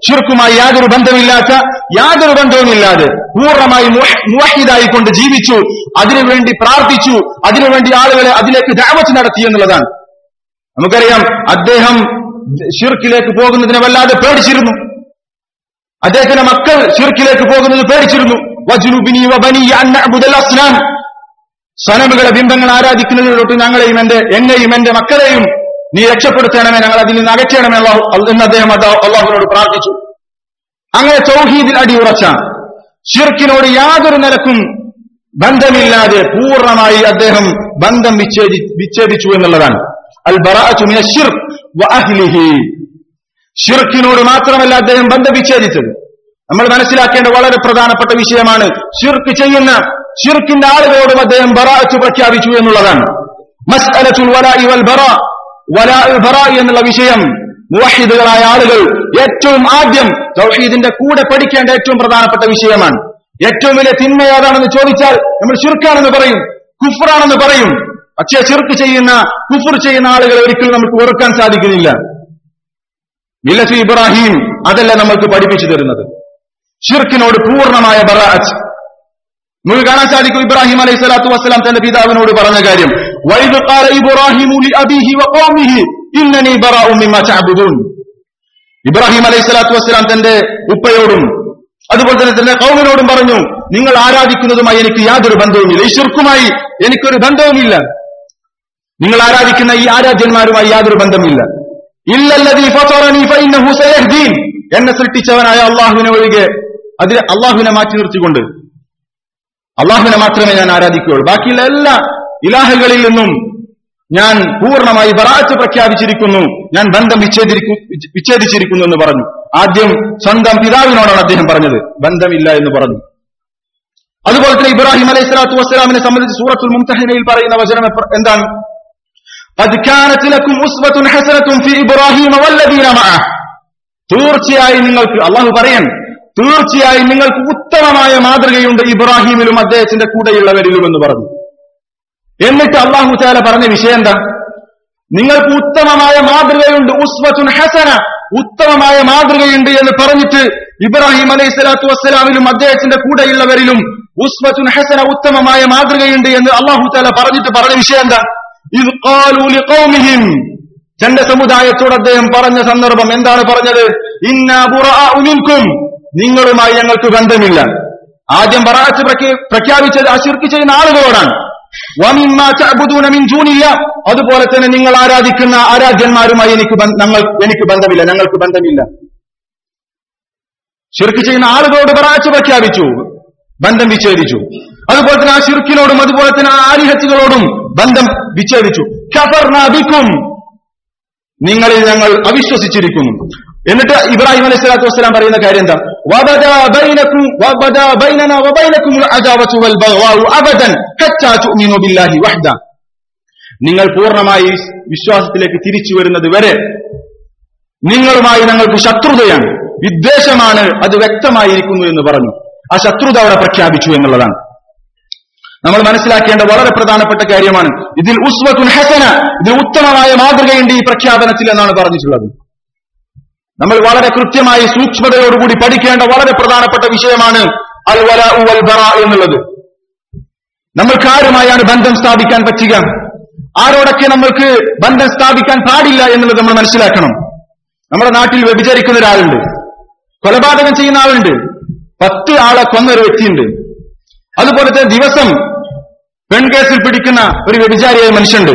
ഷിർക്കുമായി യാതൊരു ബന്ധമില്ലാത്ത യാതൊരു ബന്ധവുമില്ലാതെ പൂർണ്ണമായി മുവഹിദായിക്കൊണ്ട് ജീവിച്ചു അതിനുവേണ്ടി പ്രാർത്ഥിച്ചു അതിനുവേണ്ടി ആളുകളെ അതിലേക്ക് ദാവത്ത് നടത്തി എന്നുള്ളതാണ് നമുക്കറിയാം അദ്ദേഹം ഷിർക്കിലേക്ക് പോകുന്നതിനെ വല്ലാതെ പേടിച്ചിരുന്നു അദ്ദേഹത്തിന്റെ മക്കൾ ഷിർക്കിലേക്ക് പോകുന്നത് പേടിച്ചിരുന്നു വജുനുബിനി വബനി അൻ നഅ്ബുദൽ അസ്നാം സനമുകളെ ബിംബങ്ങൾ ആരാധിക്കുന്നതിലോട്ട് ഞങ്ങളെയും എന്റെ എന്നെയും എന്റെ മക്കളെയും നീ രക്ഷപ്പെടുത്തണമേ ഞങ്ങൾ അതിൽ നിന്ന് അകറ്റണമേ അള്ളാഹു എന്ന് അദ്ദേഹം അതാ- അള്ളാഹുവിനോട് പ്രാർത്ഥിച്ചു അങ്ങനെ തൗഹീദിൽ അടിയുറച്ച ഷിർക്കിനോട് യാതൊരു നിലക്കും ബന്ധമില്ലാതെ പൂർണ്ണമായി അദ്ദേഹം ബന്ധം വിച്ഛേദി വിച്ഛേദിച്ചു എന്നുള്ളതാണ് അൽ ബറാഅത്തു മിന ശിർക്ക് വ അഹ്ലിഹി ഷിർക്കിനോട് മാത്രമല്ല അദ്ദേഹം ബന്ധം വിച്ഛേദിച്ചത് നമ്മൾ മനസ്സിലാക്കേണ്ട വളരെ പ്രധാനപ്പെട്ട വിഷയമാണ് ഷിർക്ക് ചെയ്യുന്ന ഷിർക്കിന്റെ ആളുകളോടും അദ്ദേഹം ബറാഅത്ത് പ്രഖ്യാപിച്ചു എന്നുള്ളതാണ് മസ്അലത്തുൽ വലാഇ വൽ ബറാ വലാഇ ബറാ എന്നുള്ള വിഷയം മുവഹിദുകളായ ആളുകൾ ഏറ്റവും ആദ്യം തൗഹീദിന്റെ കൂടെ പഠിക്കേണ്ട ഏറ്റവും പ്രധാനപ്പെട്ട വിഷയമാണ് ഏറ്റവും വലിയ തിന്മ ഏതാണെന്ന് ചോദിച്ചാൽ നമ്മൾ ഷിർക്കാണെന്ന് പറയും കുഫറാണെന്ന് പറയും പക്ഷേ ഷിർക്ക് ചെയ്യുന്ന കുഫർ ചെയ്യുന്ന ആളുകളെ ഒരിക്കലും നമുക്ക് വെറുക്കാൻ സാധിക്കുന്നില്ല മില്ലത്ത് ഇബ്രാഹിം അതല്ല നമ്മൾക്ക് പഠിപ്പിച്ചു തരുന്നത് ഷിർക്കിനോട് പൂർണ്ണമായ ബറാഅത്ത് നമുക്ക് കാണാൻ സാധിക്കും ഇബ്രാഹിം അലൈഹി സ്വലാത്തു വസ്സലാം തന്റെ പിതാവിനോട് പറഞ്ഞ കാര്യം വൈദ് ഖാല ഇബ്രാഹിമു ലി അബീഹി വ ഖൗമിഹി ഇന്നനി ബറാഉ മിമ്മ തഅബുദൂൻ ഇബ്രാഹിം അലൈഹി സ്വലാത്തു വസ്സലാം തന്റെ ഉപ്പയോടും അതുപോലെ തന്നെ തന്റെ കൗമിനോടും പറഞ്ഞു നിങ്ങൾ ആരാധിക്കുന്നതുമായി എനിക്ക് യാതൊരു ബന്ധവുമില്ല ഈ ഷിർക്കുമായി എനിക്കൊരു ബന്ധവുമില്ല നിങ്ങൾ ആരാധിക്കുന്ന ഈ ആരാധ്യന്മാരുമായി യാതൊരു ബന്ധമില്ല ഇല്ലല്ലദീ ഫതറനി ഫഇന്നഹു സയഹ്ദീൻ എന്നെ സൃഷ്ടിച്ചവനായ അള്ളാഹുവിനെ ഒഴികെ അതിൽ അള്ളാഹുവിനെ മാറ്റി നിർത്തിക്കൊണ്ട് അള്ളാഹുവിനെ മാത്രമേ ഞാൻ ആരാധിക്കുകയുള്ളൂ ബാക്കിയുള്ള എല്ലാ ഇലാഹകളിൽ നിന്നും ഞാൻ പൂർണ്ണമായി ബറാത്ത് പ്രഖ്യാപിച്ചിരിക്കുന്നു ഞാൻ ബന്ധം വിച്ഛേദിരിക്കു വിച്ഛേദിച്ചിരിക്കുന്നു എന്ന് പറഞ്ഞു ആദ്യം സ്വന്തം പിതാവിനോടാണ് അദ്ദേഹം പറഞ്ഞത് ബന്ധമില്ല എന്ന് പറഞ്ഞു അതുപോലെ തന്നെ ഇബ്രാഹിം അലൈഹി സ്വലാത്തു വസ്സലാമിനെ സംബന്ധിച്ച് സൂറത്തുൽ മുംതഹിനയിൽ പറയുന്ന വചനം എപ്പ- എന്താണ് قد كانت لكم أسوة حسنة في إبراهيم والذين معه തീർച്ചയായും നിങ്ങൾക്ക് അള്ളാഹു പറയാൻ തീർച്ചയായും നിങ്ങൾക്ക് ഉത്തമമായ മാതൃകയുണ്ട് ഇബ്രാഹിമിലും അദ്ദേഹത്തിന്റെ കൂടെയുള്ളവരിലും എന്ന് പറഞ്ഞു എന്നിട്ട് അള്ളാഹു ചാല പറഞ്ഞ വിഷയം എന്താ നിങ്ങൾക്ക് ഉത്തമമായ മാതൃകയുണ്ട് ഉസ്വത്തുൻ ഹസന ഉത്തമമായ മാതൃകയുണ്ട് എന്ന് പറഞ്ഞിട്ട് ഇബ്രാഹിം അലൈഹി സ്വലാത്തു വസ്സലാമിലും അദ്ദേഹത്തിന്റെ കൂടെയുള്ളവരിലും ഉസ്വത്തുൻ ഹസന ഉത്തമമായ മാതൃകയുണ്ട് എന്ന് അള്ളാഹു ചാല പറഞ്ഞിട്ട് പറഞ്ഞ വിഷയം എന്താ ഇത് ഖാലൂ ലിഖൗമിഹിം തന്റെ സമുദായത്തോട് അദ്ദേഹം പറഞ്ഞ സന്ദർഭം എന്താണ് പറഞ്ഞത് ഇന്നാ ബുറാഉ മിൻകും നിങ്ങളുമായി ഞങ്ങൾക്ക് ബന്ധമില്ല ആദ്യം ബറാഅത്ത് പ്രഖ്യ- പ്രഖ്യാപിച്ചത് അശിർക്ക് ചെയ്യുന്ന ആളുകളോടാണ് വമിമ്മാ തഅബുദൂന മിൻ ദൂനില്ല അതുപോലെ തന്നെ നിങ്ങൾ ആരാധിക്കുന്ന ആരാധ്യന്മാരുമായി എനിക്ക് ബന്ധ- ഞങ്ങൾ എനിക്ക് ബന്ധമില്ല ഞങ്ങൾക്ക് ബന്ധമില്ല ഷിർക്ക് ചെയ്യുന്ന ആളുകളോട് ബറാഅത്ത് പ്രഖ്യാപിച്ചു ബന്ധം വിച്ഛേദിച്ചു അതുപോലെ തന്നെ ആ ഷിർക്കിനോടും അതുപോലെ തന്നെ ആ ആലിഹത്തുകളോടും ബന്ധം വിച്ഛേദിച്ചു കഫർനാ ബിക്കും നിങ്ങളിൽ ഞങ്ങൾ അവിശ്വസിച്ചിരിക്കുന്നു എന്നിട്ട് ഇബ്രാഹിം അലൈഹി സ്വലാത്തു വസ്സലാം പറയുന്ന കാര്യം എന്താ വബദാ ബൈനക്കും വബദാ ബൈനനാ വബൈനക്കും അജാവത്തു വൽ ബഗ്വാഉ അബദൻ ഹത്താ തുഅ്മിനു ബില്ലാഹി വഹ്ദ നിങ്ങൾ പൂർണ്ണമായി വിശ്വാസത്തിലേക്ക് തിരിച്ചു വരുന്നത് വരെ നിങ്ങളുമായി ഞങ്ങൾക്ക് ശത്രുതയാണ് വിദ്വേഷമാണ് അത് വ്യക്തമായിരിക്കുന്നു എന്ന് പറഞ്ഞു ആ ശത്രുത അവിടെ പ്രഖ്യാപിച്ചു എന്നുള്ളതാണ് നമ്മൾ മനസ്സിലാക്കേണ്ട വളരെ പ്രധാനപ്പെട്ട കാര്യമാണ് ഇതിൽ ഉസ്വത്തുൻ ഹസന ഇതിൽ ഉത്തമമായ മാതൃകയുണ്ട് ഈ പ്രഖ്യാപനത്തിൽ എന്നാണ് പറഞ്ഞിട്ടുള്ളത് നമ്മൾ വളരെ കൃത്യമായി സൂക്ഷ്മതയോടുകൂടി പഠിക്കേണ്ട വളരെ പ്രധാനപ്പെട്ട വിഷയമാണ് അൽ വല വൽ ബറ എന്നുള്ളത് നമ്മൾക്ക് ആരുമായാണ് ബന്ധം സ്ഥാപിക്കാൻ പറ്റുക ആരോടൊക്കെ നമ്മൾക്ക് ബന്ധം സ്ഥാപിക്കാൻ പാടില്ല എന്നുള്ളത് നമ്മൾ മനസ്സിലാക്കണം നമ്മുടെ നാട്ടിൽ വ്യഭിചരിക്കുന്ന ഒരാളുണ്ട് കൊലപാതകം ചെയ്യുന്ന ആളുണ്ട് പത്ത് ആളെ കൊന്ന ഒരു വ്യക്തിയുണ്ട് അതുപോലെ തന്നെ ദിവസം പെൺകേസിൽ പിടിക്കുന്ന ഒരു വ്യഭിചാരിയായ മനുഷ്യണ്ട്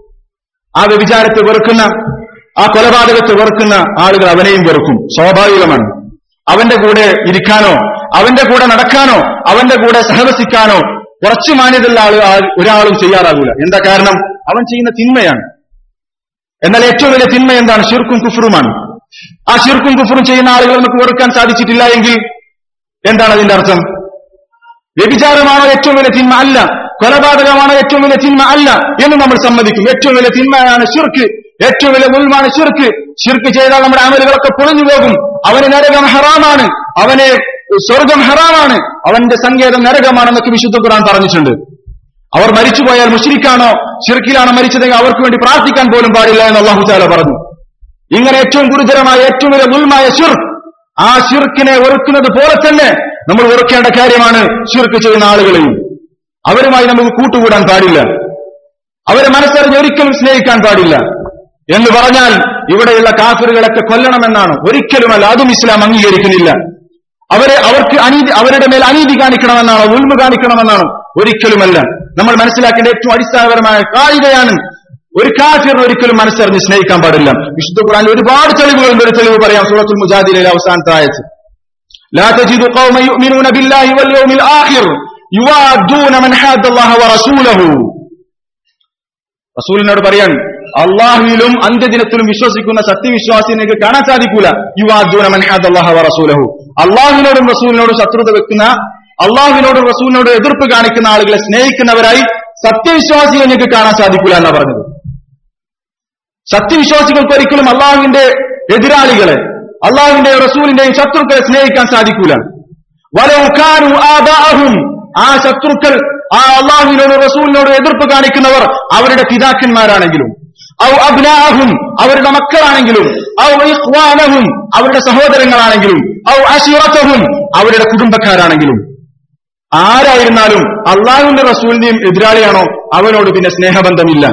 ആ വ്യഭിചാരത്തെ വെറുക്കുന്ന ആ കൊലപാതകത്തെ വെറുക്കുന്ന ആളുകൾ അവനെയും വെറുക്കും സ്വാഭാവികമാണ് അവന്റെ കൂടെ ഇരിക്കാനോ അവന്റെ കൂടെ നടക്കാനോ അവന്റെ കൂടെ സഹവസിക്കാനോ കുറച്ചു മാന്യതയുള്ള ആള് ആ- ഒരാളും ചെയ്യാറാകൂല എന്താ കാരണം അവൻ ചെയ്യുന്ന തിന്മയാണ് എന്നാൽ ഏറ്റവും വലിയ തിന്മ എന്താണ് ഷിർക്കും കുഫറുമാണ് ആ ഷിർക്കും കുഫറും ചെയ്യുന്ന ആളുകൾ നമുക്ക് വെറുക്കാൻ സാധിച്ചിട്ടില്ല എങ്കിൽ എന്താണ് അതിന്റെ അർത്ഥം വ്യഭിചാരമാണോ ഏറ്റവും വലിയ തിന്മ അല്ല കൊലപാതകമാണോ ഏറ്റവും വലിയ തിന്മ അല്ല എന്ന് നമ്മൾ സമ്മതിക്കും ഏറ്റവും വലിയ തിന്മയാണ് ഷിർക്ക് ഏറ്റവും വലിയ മുൽമാണ് ഷിർക്ക് ഷിർക്ക് ചെയ്താൽ നമ്മുടെ അമലുകളൊക്കെ പൊളിഞ്ഞു പോകും അവന് നരകം ഹറാമാണ് അവന് സ്വർഗം ഹറാമാണ് അവന്റെ സങ്കേതം നരകമാണെന്നൊക്കെ വിശുദ്ധ ഖുർആൻ പറഞ്ഞിട്ടുണ്ട് അവർ മരിച്ചുപോയാൽ മുഷ്രിക്കാണോ ഷിർക്കിലാണോ മരിച്ചതെങ്കിൽ അവർക്ക് വേണ്ടി പ്രാർത്ഥിക്കാൻ പോലും പാടില്ല എന്ന് അള്ളാഹു താല പറഞ്ഞു ഇങ്ങനെ ഏറ്റവും ഗുരുതരമായ ഏറ്റവും വലിയ മുൽമായ ഷിർക്ക് ആ ഷിർക്കിനെ വെറുക്കുന്നത് പോലെ തന്നെ നമ്മൾ വെറുക്കേണ്ട കാര്യമാണ് ഷിർക്ക് ചെയ്യുന്ന ആളുകളെയും അവരുമായി നമുക്ക് കൂട്ടുകൂടാൻ പാടില്ല അവരെ മനസ്സറിഞ്ഞ് ഒരിക്കലും സ്നേഹിക്കാൻ പാടില്ല എന്ന് പറഞ്ഞാൽ ഇവിടെയുള്ള കാഫിറുകളൊക്കെ കൊല്ലണമെന്നാണ് ഒരിക്കലുമല്ല അതും ഇസ്ലാം അംഗീകരിക്കുന്നില്ല അവരെ അവർക്ക് അനീതി അവരുടെ മേൽ അനീതി കാണിക്കണമെന്നാണോ ഉൾമ കാണിക്കണമെന്നാണോ ഒരിക്കലുമല്ല നമ്മൾ മനസ്സിലാക്കേണ്ട ഏറ്റവും അടിസ്ഥാനപരമായ കായികയാണ് ഒരു കാഫിറിന് ഒരിക്കലും മനസ്സറിഞ്ഞ് സ്നേഹിക്കാൻ പാടില്ല വിശുദ്ധ ഖുർആൻ ഒരുപാട് തെളിവുകളുണ്ട് ഒരു തെളിവ് പറയാം സൂറത്തുൽ മുജാദിലെ അവസാനത്തെ ആയത്ത് لا تجد قوما يؤمنون بالله واليوم الآخر يوادون من حاد الله ورسوله റസൂലിനോട് പറയാൻ അള്ളാഹുവിലും അന്ത്യദിനത്തിലും വിശ്വസിക്കുന്ന സത്യവിശ്വാസിയെ നിങ്ങൾക്ക് കാണാൻ സാധിക്കൂല യുവാദൂന മൻഹാദ് അള്ളാഹ റസൂലഹു അള്ളാഹുവിനോടും റസൂലിനോടും ശത്രുത വെക്കുന്ന അള്ളാഹുവിനോടും റസൂലിനോടും എതിർപ്പ് കാണിക്കുന്ന ആളുകളെ സ്നേഹിക്കുന്നവരായി സത്യവിശ്വാസിയെ നിങ്ങൾക്ക് കാണാൻ സാധിക്കൂല എന്നാ പറഞ്ഞത് സത്യവിശ്വാസികൾക്ക് ഒരിക്കലും അള്ളാഹുവിന്റെ എതിരാളികളെ അള്ളാഹുവിന്റെയും റസൂലിന്റെയും ശത്രുക്കളെ സ്നേഹിക്കാൻ സാധിക്കൂല വലൗകാനു ആദാഅഹും ആ ശത്രുക്കൾ ആ അള്ളാഹുവിനോട് റസൂലിനോട് എതിർപ്പ് കാണിക്കുന്നവർ അവരുടെ പിതാക്കന്മാരാണെങ്കിലും ഔ അബ്നാഹും അവരുടെ മക്കളാണെങ്കിലും ഔ ഇഖ്വാനഹും അവരുടെ സഹോദരങ്ങളാണെങ്കിലും ഔ അശിറത്തഹും അവരുടെ കുടുംബക്കാരാണെങ്കിലും ആരായിരുന്നാലും അള്ളാഹുവിന്റെ റസൂലിന്റെയും എതിരാളിയാണോ അവനോട് പിന്നെ സ്നേഹബന്ധമില്ല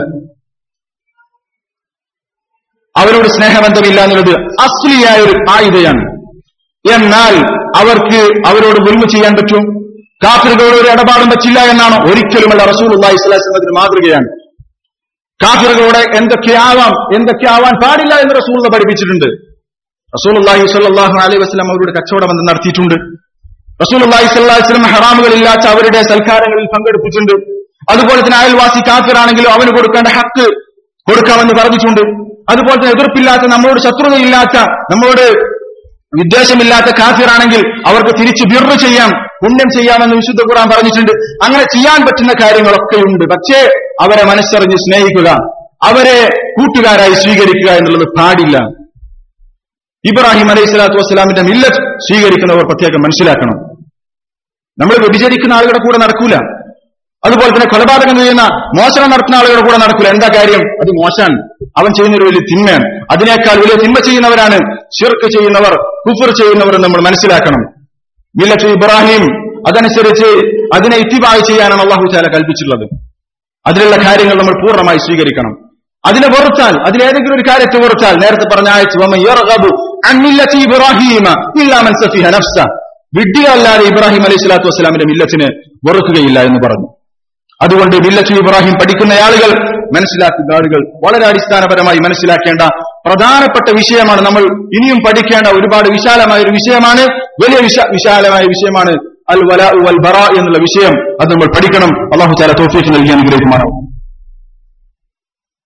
അവരോട് സ്നേഹബന്ധമില്ല എന്നുള്ളത് അസ്ലിയായ ഒരു ആയുധയാണ് എന്നാൽ അവർക്ക് അവരോട് മുൻപ് ചെയ്യാൻ പറ്റും കാഫിറുകളോട് ഒരു ഇടപാടും പറ്റില്ല എന്നാണോ ഒരിക്കലുമല്ല റസൂൽ അള്ളാഹി സ്വലാസ്ലമത്തിന് മാതൃകയാണ് കാഫിറുകളോട് എന്തൊക്കെയാവാം എന്തൊക്കെയാവാൻ പാടില്ല എന്ന് റസൂൽ പഠിപ്പിച്ചിട്ടുണ്ട് റസൂൽ അള്ളാഹി സ്വല്ലാഹു അലൈഹി വസ്ലാം അവരുടെ കച്ചവട ബന്ധം നടത്തിയിട്ടുണ്ട് റസൂൽ അള്ളാഹി സ്വല്ലാഹു വസ്ലം ഹറാമുകളില്ലാത്ത അവരുടെ സൽക്കാരങ്ങളിൽ പങ്കെടുപ്പിച്ചിട്ടുണ്ട് അതുപോലെ തന്നെ അയൽവാസി കാഫിറാണെങ്കിലും അവന് കൊടുക്കേണ്ട ഹക്ക് കൊടുക്കാമെന്ന് പറഞ്ഞിട്ടുണ്ട് അതുപോലെ തന്നെ എതിർപ്പില്ലാത്ത നമ്മളോട് ശത്രുതയില്ലാത്ത നമ്മളോട് വിദ്വേഷമില്ലാത്ത കാഫിറാണെങ്കിൽ അവർക്ക് തിരിച്ച് ബിർറ് ചെയ്യാം പുണ്യം ചെയ്യാമെന്ന് വിശുദ്ധ ഖുർആൻ പറഞ്ഞിട്ടുണ്ട് അങ്ങനെ ചെയ്യാൻ പറ്റുന്ന കാര്യങ്ങളൊക്കെയുണ്ട് പക്ഷേ അവരെ മനസ്സറിഞ്ഞ് സ്നേഹിക്കുക അവരെ കൂട്ടുകാരായി സ്വീകരിക്കുക എന്നുള്ളത് പാടില്ല ഇബ്രാഹിം അലൈഹി സ്വലാത്തു വസ്സലാമിന്റെ മില്ലത്ത് സ്വീകരിക്കുന്നവർ പ്രത്യേകം മനസ്സിലാക്കണം നമ്മൾ വ്യഭിചരിക്കുന്ന ആളുകളുടെ കൂടെ നടക്കൂല അതുപോലെ തന്നെ കൊലപാതകം ചെയ്യുന്ന മോശനം നടത്തുന്ന ആളുകളുടെ കൂടെ നടക്കില്ല എന്താ കാര്യം അത് മോശാണ് അവൻ ചെയ്യുന്ന ഒരു വലിയ തിന്മയാണ് അതിനേക്കാൾ വലിയ തിന്മ ചെയ്യുന്നവരാണ് ഷിർക്ക് ചെയ്യുന്നവർ കുഫർ ചെയ്യുന്നവർ എന്ന് നമ്മൾ മനസ്സിലാക്കണം മില്ലത്ത് ഇബ്രാഹിം അതനുസരിച്ച് അതിനെ ഇത്തിബായി ചെയ്യാനാണ് അള്ളാഹു ചാല കൽപ്പിച്ചിട്ടുള്ളത് അതിലുള്ള കാര്യങ്ങൾ നമ്മൾ പൂർണ്ണമായി സ്വീകരിക്കണം അതിനെ വെറുത്താൽ അതിലേതെങ്കിലും ഒരു കാര്യത്തെ വെറുത്താൽ നേരത്തെ പറഞ്ഞ ആയച്ചു വിഡ്ഢിയല്ലാതെ ഇബ്രാഹിം അലൈഹി സ്വലാത്തു വസ്സലാമിന്റെ മില്ലത്തിന് വെറുക്കുകയില്ല എന്ന് പറഞ്ഞു അതുകൊണ്ട് മില്ലത്തു ഇബ്രാഹിം പഠിക്കുന്ന ആളുകൾ മനസ്സിലാക്കുന്ന ആളുകൾ വളരെ അടിസ്ഥാനപരമായി മനസ്സിലാക്കേണ്ട പ്രധാനപ്പെട്ട വിഷയമാണ് നമ്മൾ ഇനിയും പഠിക്കേണ്ട ഒരുപാട് വിശാലമായ ഒരു വിഷയമാണ് വലിയ വിശാലമായ വിഷയമാണ് അൽ വല വൽ ബറ എന്നുള്ള വിഷയം അത് നമ്മൾ പഠിക്കണം അള്ളാഹു ചാല തോഫീക്ക് നൽകി അനുഗ്രഹിക്കുമാറാവും